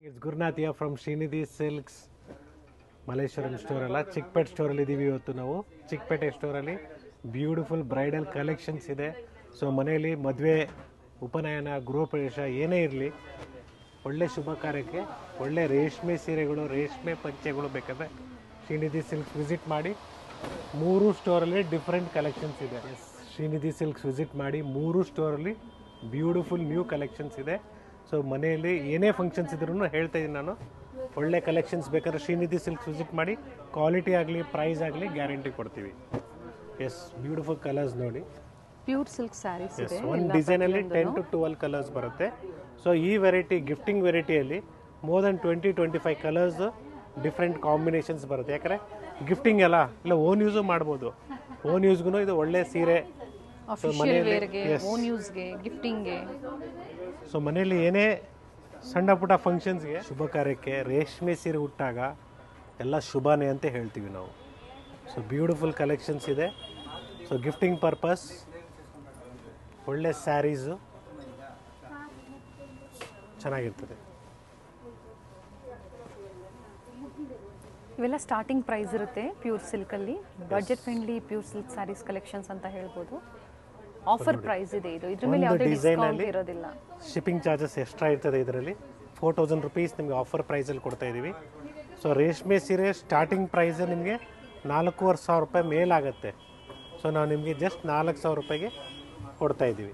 It's ಗುರುನಾಥಿಯ from Srinidhi silks Malleshwaram store ಅಲ್ಲ ಚಿಕ್ಕಪೇಟೆ ಸ್ಟೋರಲ್ಲಿ ಇದ್ದೀವಿ ಇವತ್ತು ನಾವು ಚಿಕ್ಕಪೇಟೆ ಸ್ಟೋರಲ್ಲಿ ಬ್ಯೂಟಿಫುಲ್ ಬ್ರೈಡಲ್ ಕಲೆಕ್ಷನ್ಸ್ ಇದೆ ಸೊ ಮನೆಯಲ್ಲಿ ಮದುವೆ ಉಪನಯನ ಗೃಹಪ್ರವೇಶ ಏನೇ ಇರಲಿ ಒಳ್ಳೆ ಶುಭ ಕಾರ್ಯಕ್ಕೆ ಒಳ್ಳೆ ರೇಷ್ಮೆ ಸೀರೆಗಳು ರೇಷ್ಮೆ ಪಂಚೆಗಳು ಬೇಕಾದರೆ ಶ್ರೀನಿಧಿ ಸಿಲ್ಕ್ಸ್ ವಿಸಿಟ್ ಮಾಡಿ ಮೂರು ಸ್ಟೋರಲ್ಲಿ ಡಿಫ್ರೆಂಟ್ ಕಲೆಕ್ಷನ್ಸ್ ಇದೆ ಶ್ರೀನಿಧಿ ಸಿಲ್ಕ್ಸ್ ವಿಸಿಟ್ ಮಾಡಿ ಮೂರು ಸ್ಟೋರಲ್ಲಿ ಬ್ಯೂಟಿಫುಲ್ ನ್ಯೂ ಕಲೆಕ್ಷನ್ಸ್ ಇದೆ ಸೊ ಮನೆಯಲ್ಲಿ ಏನೇ ಫಂಕ್ಷನ್ಸ್ ಇದ್ರೂ ಹೇಳ್ತಾ ಇದ್ದೀನಿ ನಾನು ಒಳ್ಳೆ ಕಲೆಕ್ಷನ್ಸ್ ಬೇಕಾದ್ರೆ ಶ್ರೀನಿಧಿ ಸಿಲ್ಕ್ಸ್ ವಿಸಿಟ್ ಮಾಡಿ ಕ್ವಾಲಿಟಿ ಆಗಲಿ ಪ್ರೈಸ್ ಆಗಲಿ ಗ್ಯಾರಂಟಿ ಕೊಡ್ತೀವಿ ಎಸ್ ಬ್ಯೂಟಿಫುಲ್ ಕಲರ್ಸ್ ನೋಡಿ ಪ್ಯೂರ್ ಸಿಲ್ಕ್ ಸ್ಯಾರೀಸ್ ಎಸ್ ಇದೆ ಒಂದು ಡಿಸೈನಲ್ಲಿ ಟೆನ್ ಟು ಟ್ವೆಲ್ ಕಲರ್ಸ್ ಬರುತ್ತೆ ಸೊ ಈ ವೆರೈಟಿ ಗಿಫ್ಟಿಂಗ್ ವೆರೈಟಿಯಲ್ಲಿ more than twenty twenty five colours different combinations ಬರುತ್ತೆ ಯಾಕಂದರೆ ಗಿಫ್ಟಿಂಗ್ ಅಲ್ಲ ಇಲ್ಲ ಓನ್ ಯೂಸು ಮಾಡ್ಬೋದು ಓನ್ ಯೂಸ್ಗೂ ಇದು ಒಳ್ಳೆ ಸೀರೆ ಅಫಿಷಿಯಲ್ ವೇರ್ಗೆ ಓನ್ ಯೂಸ್ಗೆ ಗಿಫ್ಟಿಂಗ್ಗೆ ಸೊ ಮನೆಯಲ್ಲಿ ಏನೇ ಸಣ್ಣ ಪುಟ್ಟ ಫಂಕ್ಷನ್ಸ್ಗೆ ಶುಭ ಕಾರ್ಯಕ್ಕೆ ರೇಷ್ಮೆ ಸೀರೆ ಹುಟ್ಟಾಗ ಎಲ್ಲ ಶುಭನೇ ಅಂತ ಹೇಳ್ತೀವಿ ನಾವು ಸೊ ಬ್ಯೂಟಿಫುಲ್ ಕಲೆಕ್ಷನ್ಸ್ ಇದೆ ಸೊ ಗಿಫ್ಟಿಂಗ್ ಪರ್ಪಸ್ ಒಳ್ಳೆ ಸ್ಯಾರೀಸು ಚೆನ್ನಾಗಿರ್ತದೆ ಇವೆಲ್ಲ ಸ್ಟಾರ್ಟಿಂಗ್ ಪ್ರೈಸ್ ಇರುತ್ತೆ ಪ್ಯೂರ್ ಸಿಲ್ಕಲ್ಲಿ budget friendly pure silk sarees collections ಅಂತ ಹೇಳ್ಬೋದು ಆಫರ್ ಪ್ರೈಸ್ ಇದೆ ಇದು ಇದ್ರ ಮೇಲೆ ಒಂದು ಯಾವುದೇ design ಡಿಸ್ಕೌಂಟ್ ಅಲ್ಲಿ ಇರೋದಿಲ್ಲ ಶಿಪ್ಪಿಂಗ್ ಚಾರ್ಜಸ್ ಎಕ್ಸ್ಟ್ರಾ ಇರ್ತದೆ ಇದರಲ್ಲಿ ಫೋರ್ ತೌಸಂಡ್ ರುಪೀಸ್ ನಿಮಗೆ ಆಫರ್ ಪ್ರೈಸಲ್ಲಿ ಕೊಡ್ತಾ ಇದ್ದೀವಿ ಸೊ ರೇಷ್ಮೆ ಸೀರೆ ಸ್ಟಾರ್ಟಿಂಗ್ ಪ್ರೈಸ್ ನಿಮಗೆ ನಾಲ್ಕೂವರೆ ಸಾವಿರ ರೂಪಾಯಿ ಮೇಲಾಗುತ್ತೆ ಸೊ ನಾವು ನಿಮಗೆ ಜಸ್ಟ್ ನಾಲ್ಕು ಸಾವಿರ ರೂಪಾಯಿಗೆ ಕೊಡ್ತಾ ಇದ್ದೀವಿ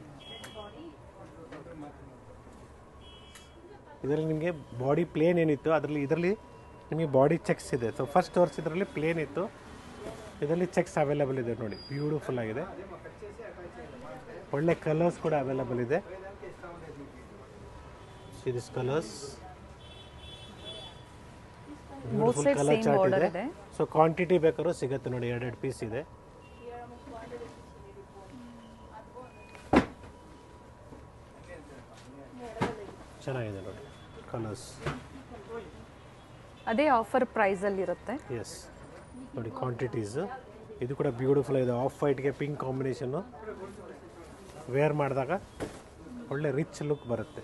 ಇದರಲ್ಲಿ ನಿಮಗೆ ಬಾಡಿ ಪ್ಲೇನ್ ಏನಿತ್ತು ಅದರಲ್ಲಿ ಇದರಲ್ಲಿ ನಿಮಗೆ ಬಾಡಿ ಚೆಕ್ಸ್ ಇದೆ ಸೊ ಫಸ್ಟ್ ತೋರಿಸಿದ್ರಲ್ಲಿ ಪ್ಲೇನ್ ಇತ್ತು ಇದರಲ್ಲಿ ಚೆಕ್ಸ್ ಅವೈಲೇಬಲ್ ಇದೆ ನೋಡಿ ಬ್ಯೂಟಿಫುಲ್ ಆಗಿದೆ ಒಳ್ಳೆ ಕಲರ್ಸ್ ಕೂಡ ಅವೈಲೇಬಲ್ ಇದೆ series colours Both sides colour same chart border ಇದೆ ಇದೆ. ಸೊ ಕ್ವಾಂಟಿಟಿ ಬೇಕಾದ್ರೂ ಸಿಗುತ್ತೆ ನೋಡಿ ಎರಡೆರಡು ಪೀಸ್ ಇದೆ ಚೆನ್ನಾಗಿದೆ ನೋಡಿ ಕಲರ್ಸ್ ಅದೇ ಆಫರ್ ಪ್ರೈಸಲ್ಲಿ ಇರುತ್ತೆ ಎಸ್ ನೋಡಿ ಕ್ವಾಂಟಿಟೀಸ್ ಇದು ಕೂಡ ಬ್ಯೂಟಿಫುಲ್ ಇದೆ ಆಫ್ ವೈಟ್ಗೆ ಪಿಂಕ್ ಕಾಂಬಿನೇಷನ್ನು ವೇರ್ ಮಾಡಿದಾಗ ಒಳ್ಳೆ ರಿಚ್ ಲುಕ್ ಬರುತ್ತೆ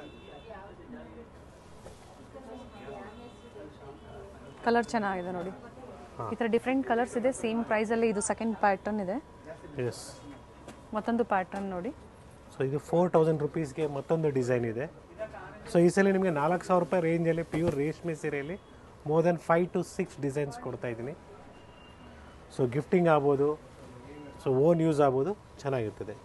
ಕಲರ್ ಚೆನ್ನಾಗಿದೆ ನೋಡಿ ಈ ಥರ ಡಿಫ್ರೆಂಟ್ ಕಲರ್ಸ್ ಇದೆ ಸೇಮ್ ಪ್ರೈಸಲ್ಲಿ ಇದು ಸೆಕೆಂಡ್ ಪ್ಯಾಟರ್ನ್ ಇದೆ ಎಸ್ ಮತ್ತೊಂದು ಪ್ಯಾಟರ್ನ್ ನೋಡಿ ಸೊ ಇದು ಫೋರ್ ತೌಸಂಡ್ ರುಪೀಸ್ಗೆ ಮತ್ತೊಂದು ಡಿಸೈನ್ ಇದೆ ಸೊ ಈ ಸಲ ನಿಮಗೆ ನಾಲ್ಕು ಸಾವಿರ ರೂಪಾಯಿ ರೇಂಜಲ್ಲಿ ಪ್ಯೂರ್ ರೇಷ್ಮೆ ಸೀರೆಯಲ್ಲಿ more than five to six designs ಕೊಡ್ತಾ ಇದ್ದೀನಿ ಸೊ ಗಿಫ್ಟಿಂಗ್ ಆಗ್ಬೋದು ಸೊ ಓನ್ ಯೂಸ್ ಆಗ್ಬೋದು ಚೆನ್ನಾಗಿರ್ತದೆ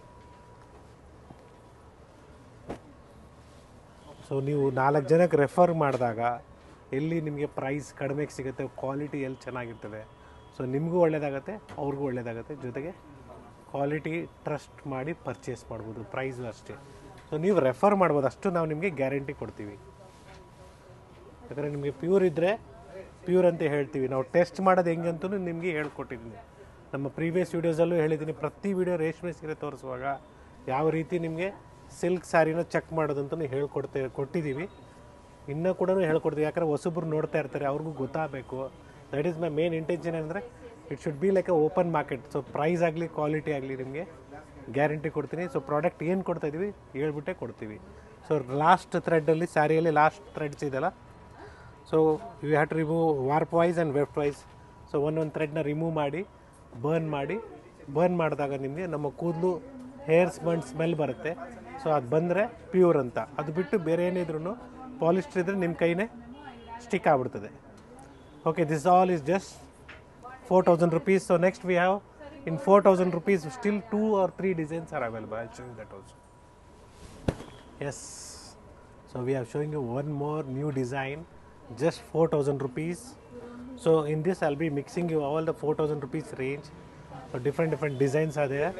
ಸೊ ನೀವು ನಾಲ್ಕು ಜನಕ್ಕೆ ರೆಫರ್ ಮಾಡಿದಾಗ ಎಲ್ಲಿ ನಿಮಗೆ ಪ್ರೈಸ್ ಕಡಿಮೆಗೆ ಸಿಗುತ್ತೆ ಕ್ವಾಲಿಟಿ ಎಲ್ಲಿ ಚೆನ್ನಾಗಿರ್ತದೆ ಸೊ ನಿಮಗೂ ಒಳ್ಳೆಯದಾಗತ್ತೆ ಅವ್ರಿಗೂ ಒಳ್ಳೆಯದಾಗತ್ತೆ ಜೊತೆಗೆ ಕ್ವಾಲಿಟಿ ಟ್ರಸ್ಟ್ ಮಾಡಿ ಪರ್ಚೇಸ್ ಮಾಡ್ಬೋದು ಪ್ರೈಸು ಅಷ್ಟೇ ಸೊ ನೀವು ರೆಫರ್ ಮಾಡ್ಬೋದು ಅಷ್ಟು ನಾವು ನಿಮಗೆ ಗ್ಯಾರಂಟಿ ಕೊಡ್ತೀವಿ ಯಾಕಂದರೆ ನಿಮಗೆ ಪ್ಯೂರ್ ಇದ್ದರೆ ಪ್ಯೂರ್ ಅಂತ ಹೇಳ್ತೀವಿ ನಾವು ಟೆಸ್ಟ್ ಮಾಡೋದು ಹೆಂಗಂತೂ ನಿಮಗೆ ಹೇಳ್ಕೊಟ್ಟಿದ್ದೀನಿ ನಮ್ಮ ಪ್ರೀವಿಯಸ್ ವೀಡಿಯೋಸಲ್ಲೂ ಹೇಳಿದ್ದೀನಿ ಪ್ರತಿ ವಿಡಿಯೋ ರೇಷ್ಮೆ ಸೀರೆ ತೋರಿಸುವಾಗ ಯಾವ ರೀತಿ ನಿಮಗೆ ಸಿಲ್ಕ್ ಸ್ಯಾರಿನ ಚೆಕ್ ಮಾಡೋದಂತಲೂ ಹೇಳ್ಕೊಡ್ತೇ ಕೊಟ್ಟಿದ್ದೀವಿ ಇನ್ನೂ ಕೂಡ ಹೇಳ್ಕೊಡ್ತೀವಿ ಯಾಕಂದರೆ ಹೊಸಬ್ರು ನೋಡ್ತಾ ಇರ್ತಾರೆ ಅವ್ರಿಗೂ ಗೊತ್ತಾಗಬೇಕು that is my main intention ಅಂದರೆ it should be like a open market so price ಆಗಲಿ ಕ್ವಾಲಿಟಿ ಆಗಲಿ ನಿಮಗೆ ಗ್ಯಾರಂಟಿ ಕೊಡ್ತೀನಿ ಸೊ ಪ್ರಾಡಕ್ಟ್ ಏನು ಕೊಡ್ತಾ ಇದೀವಿ ಹೇಳ್ಬಿಟ್ಟೆ ಕೊಡ್ತೀವಿ ಸೊ ಲಾಸ್ಟ್ ಥ್ರೆಡ್ಡಲ್ಲಿ ಸ್ಯಾರಿಯಲ್ಲಿ ಲಾಸ್ಟ್ ಥ್ರೆಡ್ಸ್ ಇದೆಯಲ್ಲ so you have to remove warp wise and weft wise so ಒಂದೊಂದು ಥ್ರೆಡ್ನ ರಿಮೂವ್ ಮಾಡಿ ಬರ್ನ್ ಮಾಡಿ ಬರ್ನ್ ಮಾಡಿದಾಗ ನಿಮಗೆ ನಮ್ಮ ಕೂದಲು ಹೇರ್ಸ್ ಬಂಡ್ ಸ್ಮೆಲ್ ಬರುತ್ತೆ ಸೊ ಅದು ಬಂದರೆ ಪ್ಯೂರ್ ಅಂತ ಅದು ಬಿಟ್ಟು ಬೇರೆ ಏನಿದ್ರು ಪಾಲಿಸ್ಟರ್ ಇದ್ದರೆ ನಿಮ್ಮ ಕೈನೇ ಸ್ಟಿಕ್ ಆಗ್ಬಿಡ್ತದೆ okay this all is just four thousand rupees so next we have in four thousand rupees still two or three designs are available I show that also yes so we are showing you one more new design just 4000 rupees so in this i'll be mixing you all the 4000 rupees range so different different designs are there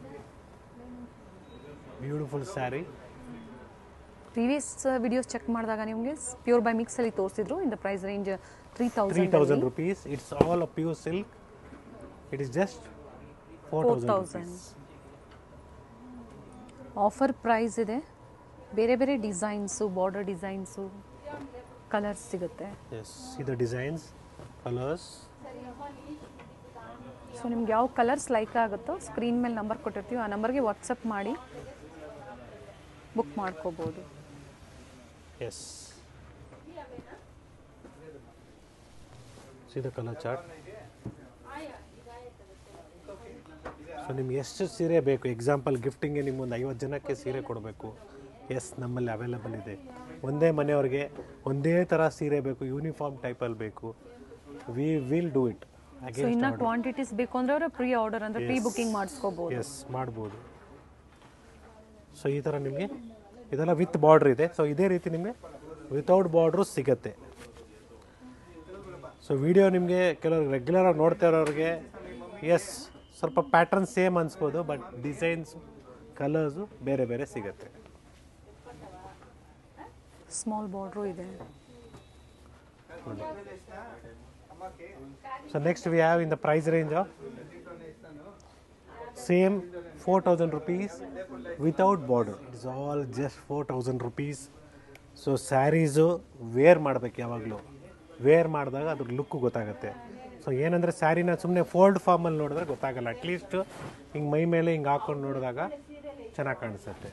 beautiful saree previous videos check ಮಾಡಿದಾಗ ನಿಮಗೆ pure by ಮಿಕ್ಸಲ್ಲಿ ತೋರಿಸಿದ್ರು in the price range three thousand 3000 rupees it's all a pure silk it is just 4000 rupees offer price ಇದೆ ಬೇರೆ ಬೇರೆ designs border designs colours ಸಿಗುತ್ತೆ yes see the designs colors so ನಿಮ್ಗೆ ಯಾವ ಕಲರ್ಸ್ ಲೈಕ್ ಆಗುತ್ತೋ screen ಮೇಲೆ number ಕೊಟ್ಟಿರ್ತೀವಿ ಆ ನಂಬರ್ಗೆ ವಾಟ್ಸಪ್ ಮಾಡಿ ಬುಕ್ ಮಾಡ್ಕೋಬೋದು yes see the colour chart so ನಿಮ್ಗೆ ಎಷ್ಟು ಸೀರೆ ಬೇಕು ಎಕ್ಸಾಂಪಲ್ ಗಿಫ್ಟಿಂಗ್ಗೆ ನಿಮ್ಗೊಂದು ಐವತ್ತು ಜನಕ್ಕೆ ಸೀರೆ ಕೊಡಬೇಕು ಎಸ್ ನಮ್ಮಲ್ಲಿ ಅವೈಲಬಲ್ ಇದೆ ಒಂದೇ ಮನೆಯವ್ರಿಗೆ ಒಂದೇ ಥರ ಸೀರೆ ಬೇಕು ಯೂನಿಫಾರ್ಮ್ ಟೈಪಲ್ಲಿ ಬೇಕು we will do it so ಇನ್ನ ಕ್ವಾಂಟಿಟೀಸ್ ಬೇಕು ಅಂದ್ರೆ ಅವರು ಪ್ರೀ ಆರ್ಡರ್ ಅಂದ್ರೆ ಪ್ರೀ ಬುಕಿಂಗ್ ಮಾಡಿಸ್ಕೋಬಹುದು ಎಸ್ ಮಾಡ್ಬೋದು ಸೊ ಈ ಥರ ನಿಮಗೆ ಇದೆಲ್ಲ ವಿತ್ ಬಾರ್ಡ್ರ್ ಇದೆ ಸೊ ಇದೇ ರೀತಿ ನಿಮಗೆ ವಿತೌಟ್ ಬಾರ್ಡ್ರು ಸಿಗತ್ತೆ ಸೊ ವಿಡಿಯೋ ನಿಮಗೆ ಕೆಲವರು ರೆಗ್ಯುಲರಾಗಿ ನೋಡ್ತಾ ಇರೋರಿಗೆ ಎಸ್ ಸ್ವಲ್ಪ ಪ್ಯಾಟರ್ನ್ ಸೇಮ್ ಅನ್ಸ್ಬೋದು ಬಟ್ ಡಿಸೈನ್ಸ್ ಕಲರ್ಸು ಬೇರೆ ಬೇರೆ ಸಿಗತ್ತೆ ಸ್ಮಾಲ್ ಬಾರ್ಡ್ರು ಇದೆ So next we have in the price range of same 4000 rupees without border. It is all just 4000 rupees. So saris wear ಮಾಡ್ಬೇಕು ಯಾವಾಗಲೂ ವೇರ್ ಮಾಡಿದಾಗ ಅದ್ರ ಲುಕ್ ಗೊತ್ತಾಗುತ್ತೆ ಸೊ ಏನಂದರೆ ಸ್ಯಾರಿನ ಸುಮ್ಮನೆ ಫೋಲ್ಡ್ ಫಾರ್ಮಲ್ಲಿ ನೋಡಿದ್ರೆ ಗೊತ್ತಾಗಲ್ಲ ಅಟ್ಲೀಸ್ಟ್ ಹಿಂಗೆ ಮೈ ಮೇಲೆ ಹಿಂಗೆ ಹಾಕೊಂಡು ನೋಡಿದಾಗ ಚೆನ್ನಾಗಿ ಕಾಣಿಸುತ್ತೆ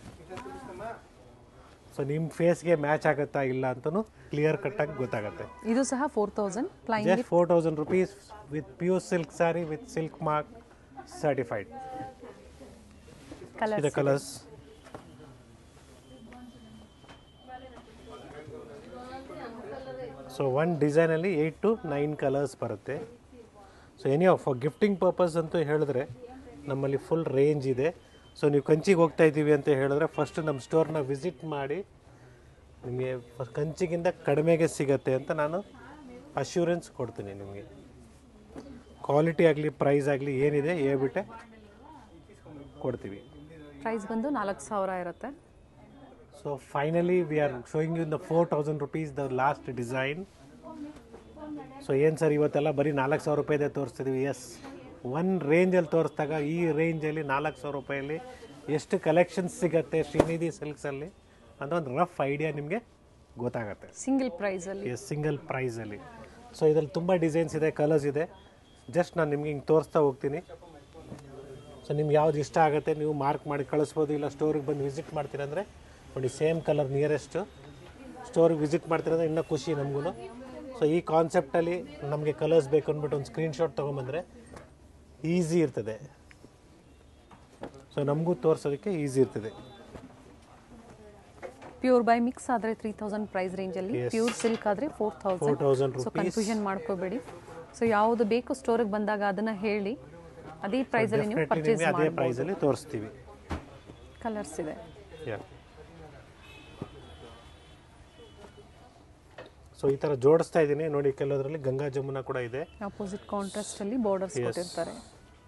ಸೊ ನಿಮ್ಮ ಫೇಸ್ಗೆ ಮ್ಯಾಚ್ ಆಗುತ್ತಾ ಇಲ್ಲ ಅಂತಲೂ ಕ್ಲಿಯರ್ ಕಟ್ಟಾಗಿ ಗೊತ್ತಾಗುತ್ತೆ ಇದು ಸಹ four thousand plain just 4000 rupees with pure silk saree with silk mark certified see colour the colors so one ಡಿಸೈನಲ್ಲಿ ಏಯ್ಟ್ ಟು ನೈನ್ ಕಲರ್ಸ್ ಬರುತ್ತೆ so any for gifting purpose ಅಂತೂ ಹೇಳಿದ್ರೆ ನಮ್ಮಲ್ಲಿ ಫುಲ್ ರೇಂಜ್ ಇದೆ ಸೊ ನೀವು ಕಂಚಿಗೆ ಹೋಗ್ತಾ ಇದ್ದೀವಿ ಅಂತ ಹೇಳಿದ್ರೆ ಫಸ್ಟ್ ನಮ್ಮ ಸ್ಟೋರ್ನ ವಿಸಿಟ್ ಮಾಡಿ ನಿಮಗೆ ಕಂಚಿಗಿಂತ ಕಡಿಮೆಗೆ ಸಿಗತ್ತೆ ಅಂತ ನಾನು ಅಶ್ಯೂರೆನ್ಸ್ ಕೊಡ್ತೀನಿ ನಿಮಗೆ ಕ್ವಾಲಿಟಿ ಆಗಲಿ ಪ್ರೈಸ್ ಆಗಲಿ ಏನಿದೆ ಹೇಳ್ಬಿಟ್ಟೆ ಕೊಡ್ತೀವಿ ಪ್ರೈಸ್ ಬಂದು ನಾಲ್ಕು ಸಾವಿರ ಇರುತ್ತೆ so finally we are showing you the four thousand rupees the last design so ಏನು ಸರ್ ಇವತ್ತೆಲ್ಲ ಬರೀ ನಾಲ್ಕು ಸಾವಿರ ರೂಪಾಯಿದೆ ತೋರಿಸ್ತಿದ್ದೀವಿ ಎಸ್ ಒನ್ ರೇಂಜಲ್ಲಿ ತೋರಿಸಿದಾಗ ಈ ರೇಂಜಲ್ಲಿ ನಾಲ್ಕು ಸಾವಿರ ರೂಪಾಯಲ್ಲಿ ಎಷ್ಟು ಕಲೆಕ್ಷನ್ಸ್ ಸಿಗತ್ತೆ ಶ್ರೀನಿಧಿ ಸಿಲ್ಕ್ಸಲ್ಲಿ ಅಂತ ಒಂದು ರಫ್ ಐಡಿಯಾ ನಿಮಗೆ ಗೊತ್ತಾಗತ್ತೆ ಸಿಂಗಲ್ ಪ್ರೈಸ್ ಅಲ್ಲಿ ಎಸ್ ಸಿಂಗಲ್ ಪ್ರೈಸಲ್ಲಿ ಸೊ ಇದರಲ್ಲಿ ತುಂಬ ಡಿಸೈನ್ಸ್ ಇದೆ ಕಲರ್ಸ್ ಇದೆ ಜಸ್ಟ್ ನಾನು ನಿಮ್ಗೆ ಹಿಂಗೆ ತೋರಿಸ್ತಾ ಹೋಗ್ತೀನಿ ಸೊ ನಿಮ್ಗೆ ಯಾವ್ದು ಇಷ್ಟ ಆಗುತ್ತೆ ನೀವು ಮಾರ್ಕ್ ಮಾಡಿ ಕಳಿಸ್ಬೋದು ಇಲ್ಲ ಸ್ಟೋರಿಗೆ ಬಂದು ವಿಸಿಟ್ ಮಾಡ್ತೀರಂದರೆ ನೋಡಿ ಸೇಮ್ ಕಲರ್ ನಿಯರೆಸ್ಟು ಸ್ಟೋರಿಗೆ ವಿಸಿಟ್ ಮಾಡ್ತೀರಂದ್ರೆ ಇನ್ನೂ ಖುಷಿ ನಮಗೂ ಸೊ ಈ ಕಾನ್ಸೆಪ್ಟಲ್ಲಿ ನಮಗೆ ಕಲರ್ಸ್ ಬೇಕು ಅಂದ್ಬಿಟ್ಟು ಒಂದು ಸ್ಕ್ರೀನ್ಶಾಟ್ ತೊಗೊಂಬಂದರೆ ಈಸಿ ಇರ್ತದೆ ಸೊ ನಮಗೂ ತೋರಿಸೋದಕ್ಕೆ ಈಸಿ ಇರ್ತದೆ ಪ್ಯೂರ್ ಬೈ ಮಿಕ್ಸ್ ಆದ್ರೆ ತ್ರೀ ತೌಸಂಡ್ ಪ್ರೈಸ್ ರೇಂಜ್ ಅಲ್ಲಿ Yes. ಪ್ಯೂರ್ ಸಿಲ್ಕ್ ಆದ್ರೆ four four thousand thousand so rupees confusion ಮಾಡ್ಕೋಬೇಡಿ ಸೊ ಯಾವುದು ಬೇಕು ಸ್ಟೋರಿಗೆ ಬಂದಾಗ ಅದನ್ನ ಹೇಳಿ ಅದೇ ಪ್ರೈಸ್ ಅಲ್ಲಿ ನೀವು ಡೆಫಿನೆಟ್ಲಿ ಪರ್ಚೇಸ್ ನಿಮಗೆ ಅದೇ ಮಾಡಬಹುದು ಪ್ರೈಸಲ್ಲಿ ತೋರಿಸ್ತೀವಿ ಕಲರ್ಸ್ ಇದೆ ಯಾ ಸೊ ಈ ಥರ ಜೋಡಿಸ್ತಾ ಇದ್ದೀನಿ ನೋಡಿ ಕೆಲವರಲ್ಲಿ ಗಂಗಾ ಜಮುನಾ ಕೂಡ ಇದೆ ಅಪೋಸಿಟ್ ಕಾಂಟ್ರಾಸ್ಟ್ ಅಲ್ಲಿ ಬಾರ್ಡರ್ಸ್ Yes. ಕೊಟ್ಟಿರ್ತಾರೆ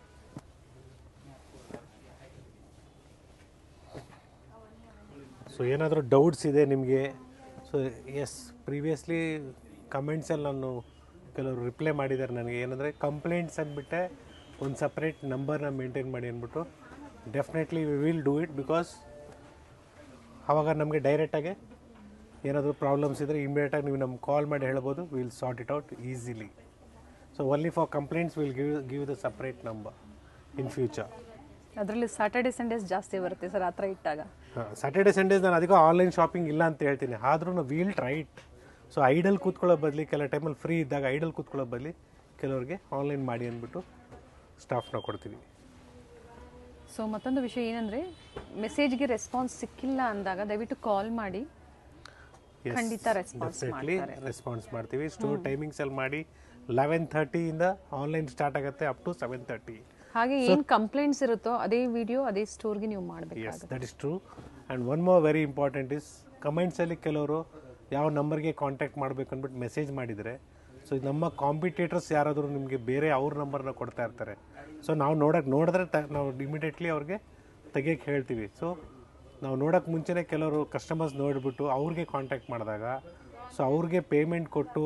ಸೊ ಏನಾದರೂ ಡೌಟ್ಸ್ ಇದೆ ನಿಮಗೆ ಸೊ ಎಸ್ ಪ್ರೀವಿಯಸ್ಲಿ ಕಮೆಂಟ್ಸಲ್ಲಿ ನಾನು ಕೆಲವರು ರಿಪ್ಲೈ ಮಾಡಿದ್ದಾರೆ ನನಗೆ ಏನಂದರೆ ಕಂಪ್ಲೇಂಟ್ಸ್ ಅಂದ್ಬಿಟ್ಟೆ ಒಂದು ಸಪ್ರೇಟ್ ನಂಬರ್ನ ಮೇಂಟೈನ್ ಮಾಡಿ ಅಂದ್ಬಿಟ್ಟು definitely we will do it because ಆವಾಗ ನಮಗೆ ಡೈರೆಕ್ಟಾಗಿ ಏನಾದರೂ ಪ್ರಾಬ್ಲಮ್ಸ್ ಇದ್ದರೆ ಇಮಿಡಿಯೇಟಾಗಿ ನೀವು ನಮ್ಗೆ ಕಾಲ್ ಮಾಡಿ ಹೇಳ್ಬೋದು will sort it out easily so only for complaints will give give the separate number in future ಅದರಲ್ಲಿ ಸ್ಯಾಟರ್ಡೆ ಸಂಡೇಸ್ ಜಾಸ್ತಿ ಬರುತ್ತೆ ಸರ್ ಆ ಥರ ಇಟ್ಟಾಗ ಸ್ಯಾಟರ್ಡೆ ಸಂಡೇಸ್ ನಾನು ಅದಕ್ಕೂ ಆನ್ಲೈನ್ ಶಾಪಿಂಗ್ ಇಲ್ಲ ಅಂತ ಹೇಳ್ತೀನಿ ಆದ್ರೂ ವೀಲ್ ಟ್ರೈಟ್ ಸೊ ಐಡಲ್ ಕೂತ್ಕೊಳ್ಳೋ ಬದಲಿ ಕೆಲವು ಟೈಮಲ್ಲಿ ಫ್ರೀ ಇದ್ದಾಗ ಐಡಲ್ ಕೂತ್ಕೊಳ್ಳೋ ಬದಲಿ ಕೆಲವ್ರಿಗೆ ಆನ್ಲೈನ್ ಮಾಡಿ ಅಂದ್ಬಿಟ್ಟು ಸ್ಟಾಫ್ನ ಕೊಡ್ತೀವಿ ಸೊ ಮತ್ತೊಂದು ವಿಷಯ ಏನಂದ್ರೆ ಮೆಸೇಜ್ಗೆ ರೆಸ್ಪಾನ್ಸ್ ಸಿಕ್ಕಿಲ್ಲ ಅಂದಾಗ ದಯವಿಟ್ಟು ಕಾಲ್ ಮಾಡಿ ಖಂಡಿತ ರೆಸ್ಪಾನ್ಸ್ ಡೆಫಿನೆಟ್ಲಿ ಮಾಡ್ತಾರೆ ರೆಸ್ಪಾನ್ಸ್ ಮಾಡ್ತೀವಿ ಸ್ಟೋರ್ ಟೈಮಿಂಗ್ಸಲ್ಲಿ ಮಾಡಿ ಲೆವೆನ್ ಥರ್ಟಿಯಿಂದ ಆನ್ಲೈನ್ ಸ್ಟಾರ್ಟ್ ಆಗುತ್ತೆ ಅಪ್ ಟು ಸೆವೆನ್ ತರ್ಟಿ ಹಾಗೆ ಏನ್ ಕಂಪ್ಲೇಂಟ್ಸ್ ಇರುತ್ತೋ ಅದೇ ವಿಡಿಯೋ ಅದೇ ಸ್ಟೋರ್ಗೆ ನೀವು ಎಸ್ ಮಾಡಬೇಕಾಗುತ್ತೆ that is true and one more very important is ಕಮೆಂಟ್ಸಲ್ಲಿ ಕೆಲವರು ಯಾವ ನಂಬರ್ಗೆ ಕಾಂಟ್ಯಾಕ್ಟ್ ಮಾಡಬೇಕು ಅಂದ್ಬಿಟ್ಟು ಮೆಸೇಜ್ ಮಾಡಿದರೆ ಸೊ ನಮ್ಮ ಕಾಂಪಿಟೇಟರ್ಸ್ ಯಾರಾದರೂ ನಿಮಗೆ ಬೇರೆ ಅವ್ರ ನಂಬರ್ನ ಕೊಡ್ತಾ ಇರ್ತಾರೆ ಸೊ ನಾವು ನೋಡೋಕೆ ನೋಡಿದ್ರೆ ತ ನಾವು ಇಮಿಡಿಯೇಟ್ಲಿ ಅವ್ರಿಗೆ ತೆಗಿಯೋಕ್ಕೆ ಹೇಳ್ತೀವಿ ಸೊ ನಾವು ನೋಡೋಕ್ಕೆ ಮುಂಚೆನೇ ಕೆಲವರು ಕಸ್ಟಮರ್ಸ್ ನೋಡಿಬಿಟ್ಟು ಅವ್ರಿಗೆ ಕಾಂಟ್ಯಾಕ್ಟ್ ಮಾಡಿದಾಗ ಸೊ ಅವ್ರಿಗೆ ಪೇಮೆಂಟ್ ಕೊಟ್ಟು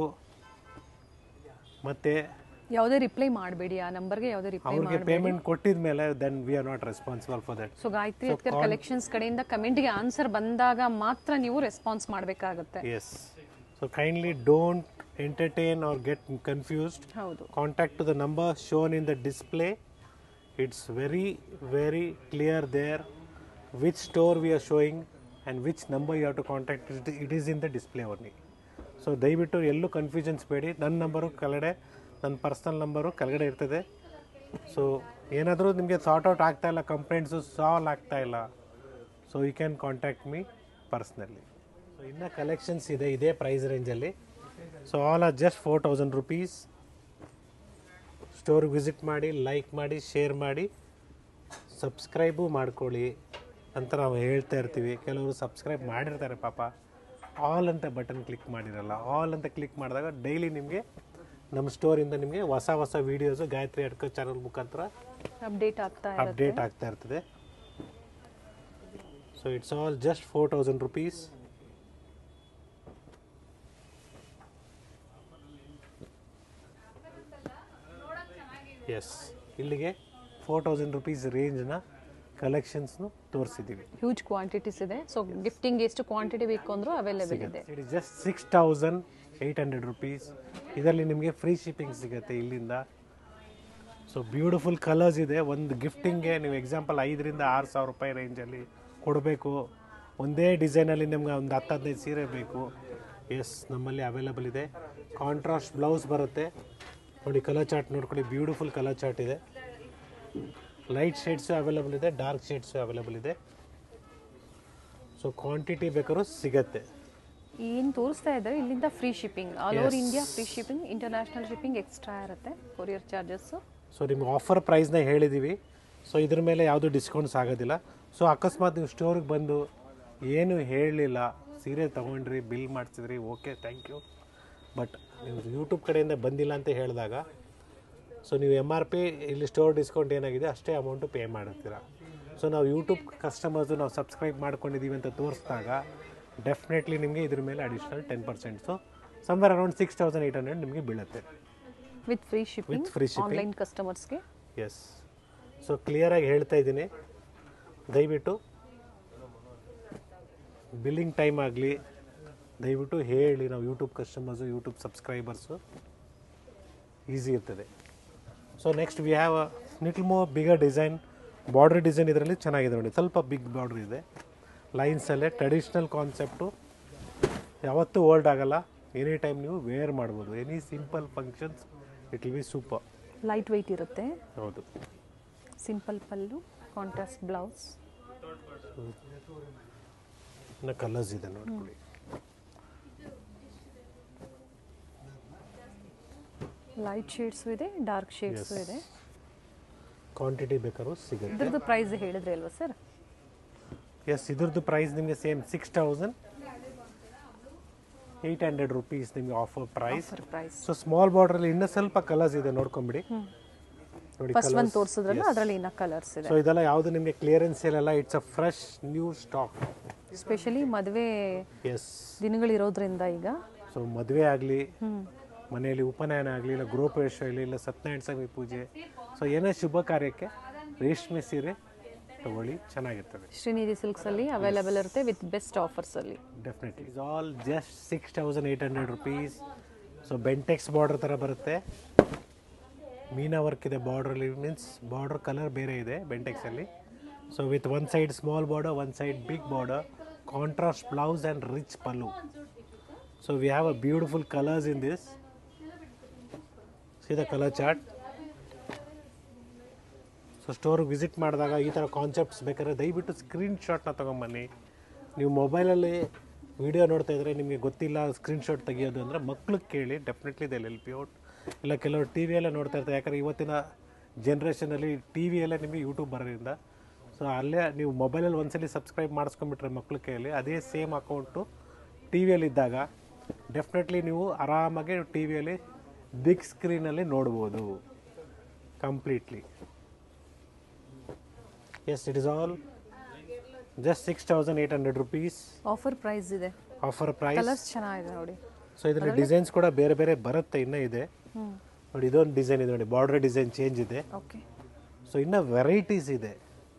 ಮತ್ತು ಯಾವುದೇ ರಿಪ್ಲೈ ಮಾಡಬೇಡಿ ಆ ನಂಬರ್ಗೆ ಯಾವುದೇ ರಿಪ್ಲೈ ಅವ್ರಿಗೆ ಮಾಡಬೇಡಿ ಪೇಮೆಂಟ್ ಕೊಟ್ಟಿದ ಮೇಲೆ then we are not responsible for that so Gayatri ಅತ್ಕರ್ ಕಲೆಕ್ಷನ್ಸ್ ಕಡೆಯಿಂದ ಕಮೆಂಟ್ಗೆ ಆನ್ಸರ್ ಬಂದಾಗ ಮಾತ್ರ ನೀವು ರೆಸ್ಪಾನ್ಸ್ ಮಾಡಬೇಕಾಗುತ್ತೆ Yes. So kindly don't entertain or get confused. ಹೌದು Contact to the number shown in the display. It's very, very clear there which store we are showing and which number you have to contact. It- It is in the display only. So ದಯವಿಟ್ಟು ಎಲ್ಲೂ confusions ಬೇಡಿ ನನ್ನ number ಕೆಳಗಡೆ ನನ್ನ personal number ಕೆಳಗಡೆ ಇರ್ತದೆ so ಏನಾದರೂ ನಿಮಗೆ sort out ಆಗ್ತಾ ಇಲ್ಲ ಕಂಪ್ಲೇಂಟ್ಸು ಸಾಲ್ವ್ ಆಗ್ತಾ ಇಲ್ಲ so you can contact me personally so ಇನ್ನು ಕಲೆಕ್ಷನ್ಸ್ ಇದೆ ಇದೇ ಪ್ರೈಸ್ ರೇಂಜಲ್ಲಿ so all are just four thousand rupees ಸ್ಟೋರ್ಗೆ ವಿಸಿಟ್ ಮಾಡಿ ಲೈಕ್ ಮಾಡಿ ಶೇರ್ ಮಾಡಿ ಸಬ್ಸ್ಕ್ರೈಬು ಮಾಡ್ಕೊಳ್ಳಿ ಅಂತ ನಾವು ಹೇಳ್ತಾ ಇರ್ತೀವಿ ಕೆಲವರು ಸಬ್ಸ್ಕ್ರೈಬ್ ಮಾಡಿರ್ತಾರೆ ಪಾಪ ಆಲ್ ಅಂತ ಬಟನ್ ಕ್ಲಿಕ್ ಮಾಡಿರಲ್ಲ ಆಲ್ ಅಂತ ಕ್ಲಿಕ್ ಮಾಡಿದಾಗ ಡೈಲಿ ನಿಮಗೆ ನಮ್ಮ ಸ್ಟೋರಿಂದ ನಿಮಗೆ ಹೊಸ ಹೊಸ ವೀಡಿಯೋಸು ಗಾಯತ್ರಿ ಅಡ್ಕೋ ಚಾನಲ್ ಮುಖಾಂತರ ಅಪ್ಡೇಟ್ ಆಗ್ತಾ ಇರುತ್ತೆ ಅಪ್ಡೇಟ್ ಆಗ್ತಾ ಇರ್ತದೆ so it's all just four thousand rupees yes ಇಲ್ಲಿಗೆ ಫೋರ್ ತೌಸಂಡ್ ರುಪೀಸ್ ರೇಂಜ್ನ ಕಲೆಕ್ಷನ್ಸ್ನು ತೋರಿಸಿದ್ದೀವಿ ಹ್ಯೂಜ್ ಕ್ವಾಂಟಿಟೀಸ್ ಇದೆ ಸೊ ಗಿಫ್ಟಿಂಗ್ ಎಷ್ಟು ಕ್ವಾಂಟಿಟಿ ಬೇಕು ಅಂದ್ರೂ ಅವೈಲೇಬಲ್ ಇದೆ it is just six thousand eight hundred rupees ಇದರಲ್ಲಿ ನಿಮಗೆ ಫ್ರೀ ಶಿಪ್ಪಿಂಗ್ ಸಿಗುತ್ತೆ ಇಲ್ಲಿಂದ ಸೊ ಬ್ಯೂಟಿಫುಲ್ ಕಲರ್ಸ್ ಇದೆ ಒಂದು ಗಿಫ್ಟಿಂಗ್ಗೆ ನೀವು ಎಕ್ಸಾಂಪಲ್ ಐದರಿಂದ ಆರು ಸಾವಿರ ರೂಪಾಯಿ ರೇಂಜಲ್ಲಿ ಕೊಡಬೇಕು ಒಂದೇ ಡಿಸೈನಲ್ಲಿ ನಿಮ್ಗೆ ಒಂದು ಹತ್ತು ಹದಿನೈದು ಸೀರೆ ಬೇಕು ಎಸ್ ನಮ್ಮಲ್ಲಿ ಅವೈಲಬಲ್ ಇದೆ ಕಾಂಟ್ರಾಸ್ಟ್ ಬ್ಲೌಸ್ ಬರುತ್ತೆ ನೋಡಿ ಕಲರ್ ಚಾರ್ಟ್ ನೋಡ್ಕೊಳ್ಳಿ ಬ್ಯೂಟಿಫುಲ್ ಕಲರ್ ಚಾರ್ಟ್ ಇದೆ ಲೈಟ್ ಶೇಡ್ಸು ಅವೈಲಬಲ್ ಇದೆ ಡಾರ್ಕ್ ಶೇಡ್ಸು ಅವೈಲಬಲ್ ಇದೆ ಸೊ ಕ್ವಾಂಟಿಟಿ ಬೇಕಾದ್ರೂ ಸಿಗತ್ತೆ ಏನು ತೋರಿಸ್ತಾ ಇದ್ದಾರೆ ಇಲ್ಲಿಂದ free shipping all over India free shipping international shipping extra ಇರುತ್ತೆ ಕೊರಿಯರ್ ಚಾರ್ಜಸ್ಸು ಸೊ ನಿಮ್ಗೆ ಆಫರ್ ಪ್ರೈಸ್ನ ಹೇಳಿದ್ದೀವಿ ಸೊ ಇದ್ರ ಮೇಲೆ ಯಾವುದೂ ಡಿಸ್ಕೌಂಟ್ಸ್ ಆಗೋದಿಲ್ಲ ಸೊ ಅಕಸ್ಮಾತ್ ನೀವು ಸ್ಟೋರಿಗೆ ಬಂದು ಏನು ಹೇಳಲಿಲ್ಲ ಸೀರೆ ತೊಗೊಂಡ್ರಿ ಬಿಲ್ ಮಾಡಿಸಿದ್ರಿ ಓಕೆ ಥ್ಯಾಂಕ್ ಯು ಬಟ್ ನೀವು ಯೂಟ್ಯೂಬ್ ಕಡೆಯಿಂದ ಬಂದಿಲ್ಲ ಅಂತ ಹೇಳಿದಾಗ ಸೊ ನೀವು ಎಮ್ ಆರ್ ಪಿ ಇಲ್ಲಿ ಸ್ಟೋರ್ ಡಿಸ್ಕೌಂಟ್ ಏನಾಗಿದೆ ಅಷ್ಟೇ ಅಮೌಂಟು ಪೇ ಮಾಡಿರ್ತೀರ ಸೊ ನಾವು ಯೂಟ್ಯೂಬ್ ಕಸ್ಟಮರ್ಸು ನಾವು ಸಬ್ಸ್ಕ್ರೈಬ್ ಮಾಡ್ಕೊಂಡಿದ್ದೀವಿ ಅಂತ ತೋರಿಸಿದಾಗ ಡೆಫಿನೆಟ್ಲಿ ನಿಮಗೆ ಇದ್ರ ಮೇಲೆ additional ten percents somewhere around six thousand eight hundred ನಿಮಗೆ ಬೀಳುತ್ತೆ with free shipping free shipping. Online ಕಸ್ಟಮರ್ಸ್ಗೆ ಎಸ್ ಸೊ ಕ್ಲಿಯರಾಗಿ ಹೇಳ್ತಾ ಇದ್ದೀನಿ ದಯವಿಟ್ಟು ಬಿಲ್ಲಿಂಗ್ ಟೈಮ್ ಆಗಲಿ ದಯವಿಟ್ಟು ಹೇಳಿ ನಾವು YouTube customers YouTube subscribers easy ಇರ್ತದೆ so next we have a little more bigger design border design ಇದರಲ್ಲಿ ಚೆನ್ನಾಗಿದೆ ನೋಡಿ ಸ್ವಲ್ಪ ಬಿಗ್ ಬಾರ್ಡ್ರ್ ಇದೆ ಲೈನ್ಸಲ್ಲೇ ಟ್ರೆಡಿಷ್ನಲ್ ಕಾನ್ಸೆಪ್ಟು ಯಾವತ್ತೂ ಓಲ್ಡ್ ಆಗಲ್ಲ ಎನಿ ಟೈಮ್ ನೀವು ವೇರ್ ಮಾಡ್ಬೋದು any simple functions it will be super light weight ಇರುತ್ತೆ ಹೌದು ಸಿಂಪಲ್ ಪಲ್ಲು ಕಾಂಟ್ರಾಸ್ಟ್ ಬ್ಲೌಸ್ ಇನ್ನು ಕಲರ್ಸ್ ಇದೆ ನೋಡ್ಕೊಳ್ಳಿ ಲೈಟ್ ಶೇಡ್ಸು ಇದೆ ಡಾರ್ಕ್ ಶೇಡ್ಸು ಇದೆ ಕ್ವಾಂಟಿಟಿ ಬೇಕಾದ್ರೂ ಸಿಗುತ್ತೆ ಇದ್ರದ್ದು ಪ್ರೈಸ್ ಹೇಳಿದ್ರಿ ಅಲ್ವಾ ಸರ್ ಎಸ್ ಇದ್ರದ್ದು ಪ್ರೈಸ್ ನಿಮಗೆ same six thousand eight hundred rupees ನಿಮಗೆ offer price offer price so small ಬಾರ್ಡ್ರಲ್ಲಿ ಇನ್ನೂ ಸ್ವಲ್ಪ ಕಲರ್ಸ್ ಇದೆ ನೋಡ್ಕೊಂಬಿಡಿ ನೋಡಿ ಫಸ್ಟ್ ಒಂದು ತೋರಿಸಿದ್ರಲ್ಲ ಅದರಲ್ಲಿ ಇನ್ನ ಕಲರ್ಸ್ ಇದೆ ಸೊ ಇದೆಲ್ಲ ಯಾವುದು ನಿಮಗೆ ಕ್ಲಿಯರೆನ್ಸ್ ಇರಲ್ಲ it's a fresh new stock specially ಮದುವೆ ಎಸ್ ದಿನಗಳಿರೋದ್ರಿಂದ ಈಗ ಸೊ ಮದುವೆ ಆಗಲಿ ಮನೆಯಲ್ಲಿ ಉಪನಯನ ಆಗಲಿ ಇಲ್ಲ ಗೃಹಪ್ರವೇಶ ಆಗಲಿ ಇಲ್ಲ ಸತ್ಯನಾರಾಯಣ ಸ್ವಾಮಿ ಪೂಜೆ ಸೊ ಏನೇ ಶುಭ ಕಾರ್ಯಕ್ಕೆ ರೇಷ್ಮೆ ಸೀರೆ ತಗೊಳ್ಳಿ ಚೆನ್ನಾಗಿರ್ತದೆ ಶ್ರೀನಿಧಿ ಸಿಲ್ಕ್ಸ್ ಅಲ್ಲಿ ಅವೈಲೇಬಲ್ ಇರುತ್ತೆ ವಿತ್ ಬೆಸ್ಟ್ ಆಫರ್ಸ್ ಅಲ್ಲಿ definitely is all just six thousand eight hundred rupees so Bentex border ಥರ ಬರುತ್ತೆ ಮೀನಾ ವರ್ಕ್ ಇದೆ ಬಾರ್ಡ್ರಲ್ಲಿ ಮೀನ್ಸ್ ಬಾರ್ಡರ್ ಕಲರ್ ಬೇರೆ ಇದೆ ಬೆಂಟೆಕ್ಸಲ್ಲಿ so with one side small border one side big border contrast blouse and rich pallu so we have a beautiful colours in this see the colour chart so ಸ್ಟೋರ್ಗೆ visit ಮಾಡಿದಾಗ ಈ ಥರ concepts ಬೇಕಾದ್ರೆ ದಯವಿಟ್ಟು screen ಶಾಟ್ನ ತೊಗೊಂಬನ್ನಿ ನೀವು ಮೊಬೈಲಲ್ಲಿ ವಿಡಿಯೋ ನೋಡ್ತಾ ಇದ್ರೆ ನಿಮಗೆ ಗೊತ್ತಿಲ್ಲ ಸ್ಕ್ರೀನ್ ಶಾಟ್ ತೆಗಿಯೋದು ಅಂದರೆ ಮಕ್ಳಿಗೆ ಕೇಳಿ definitely they help out ಇಲ್ಲ ಕೆಲವರು ಟಿ ವಿಯಲ್ಲೇ ನೋಡ್ತಾ ಇರ್ತಾರೆ ಯಾಕಂದರೆ ಇವತ್ತಿನ ಜನ್ರೇಷನಲ್ಲಿ ಟಿ ವಿಯಲ್ಲೇ ನಿಮಗೆ ಯೂಟ್ಯೂಬ್ ಬರೋದ್ರಿಂದ ಸೊ ಅಲ್ಲೇ ನೀವು ಮೊಬೈಲಲ್ಲಿ ಒಂದ್ಸಲಿ ಸಬ್ಸ್ಕ್ರೈಬ್ ಮಾಡಿಸ್ಕೊಂಬಿಟ್ರೆ ಮಕ್ಳ ಕೈಯಲ್ಲಿ ಅದೇ ಸೇಮ್ ಅಕೌಂಟು ಟಿ ವಿಯಲ್ಲಿದ್ದಾಗ ಡೆಫಿನೆಟ್ಲಿ ನೀವು ಆರಾಮಾಗಿ ಟಿ ವಿಯಲ್ಲಿ ಬಿಗ್ ಸ್ಕ್ರೀನಲ್ಲಿ ನೋಡ್ಬೋದು completely yes it is all just six thousand eight hundred rupees offer price ಇದೆ ಆಫರ್ ಪ್ರೈಸ್ ಕಲರ್ಸ್ ಚೆನ್ನಾಗಿದೆ ನೋಡಿ ಸೊ ಇದರಲ್ಲಿ ಡಿಸೈನ್ಸ್ ಕೂಡ ಬೇರೆ ಬೇರೆ ಬರುತ್ತೆ ಇನ್ನೂ ಇದೆ ನೋಡಿ ಇದೊಂದು ಡಿಸೈನ್ ಇದೆ ನೋಡಿ ಬಾರ್ಡರ್ ಡಿಸೈನ್ ಚೇಂಜ್ ಇದೆ ಓಕೆ ಸೊ ಇನ್ನೂ ವೆರೈಟೀಸ್ ಇದೆ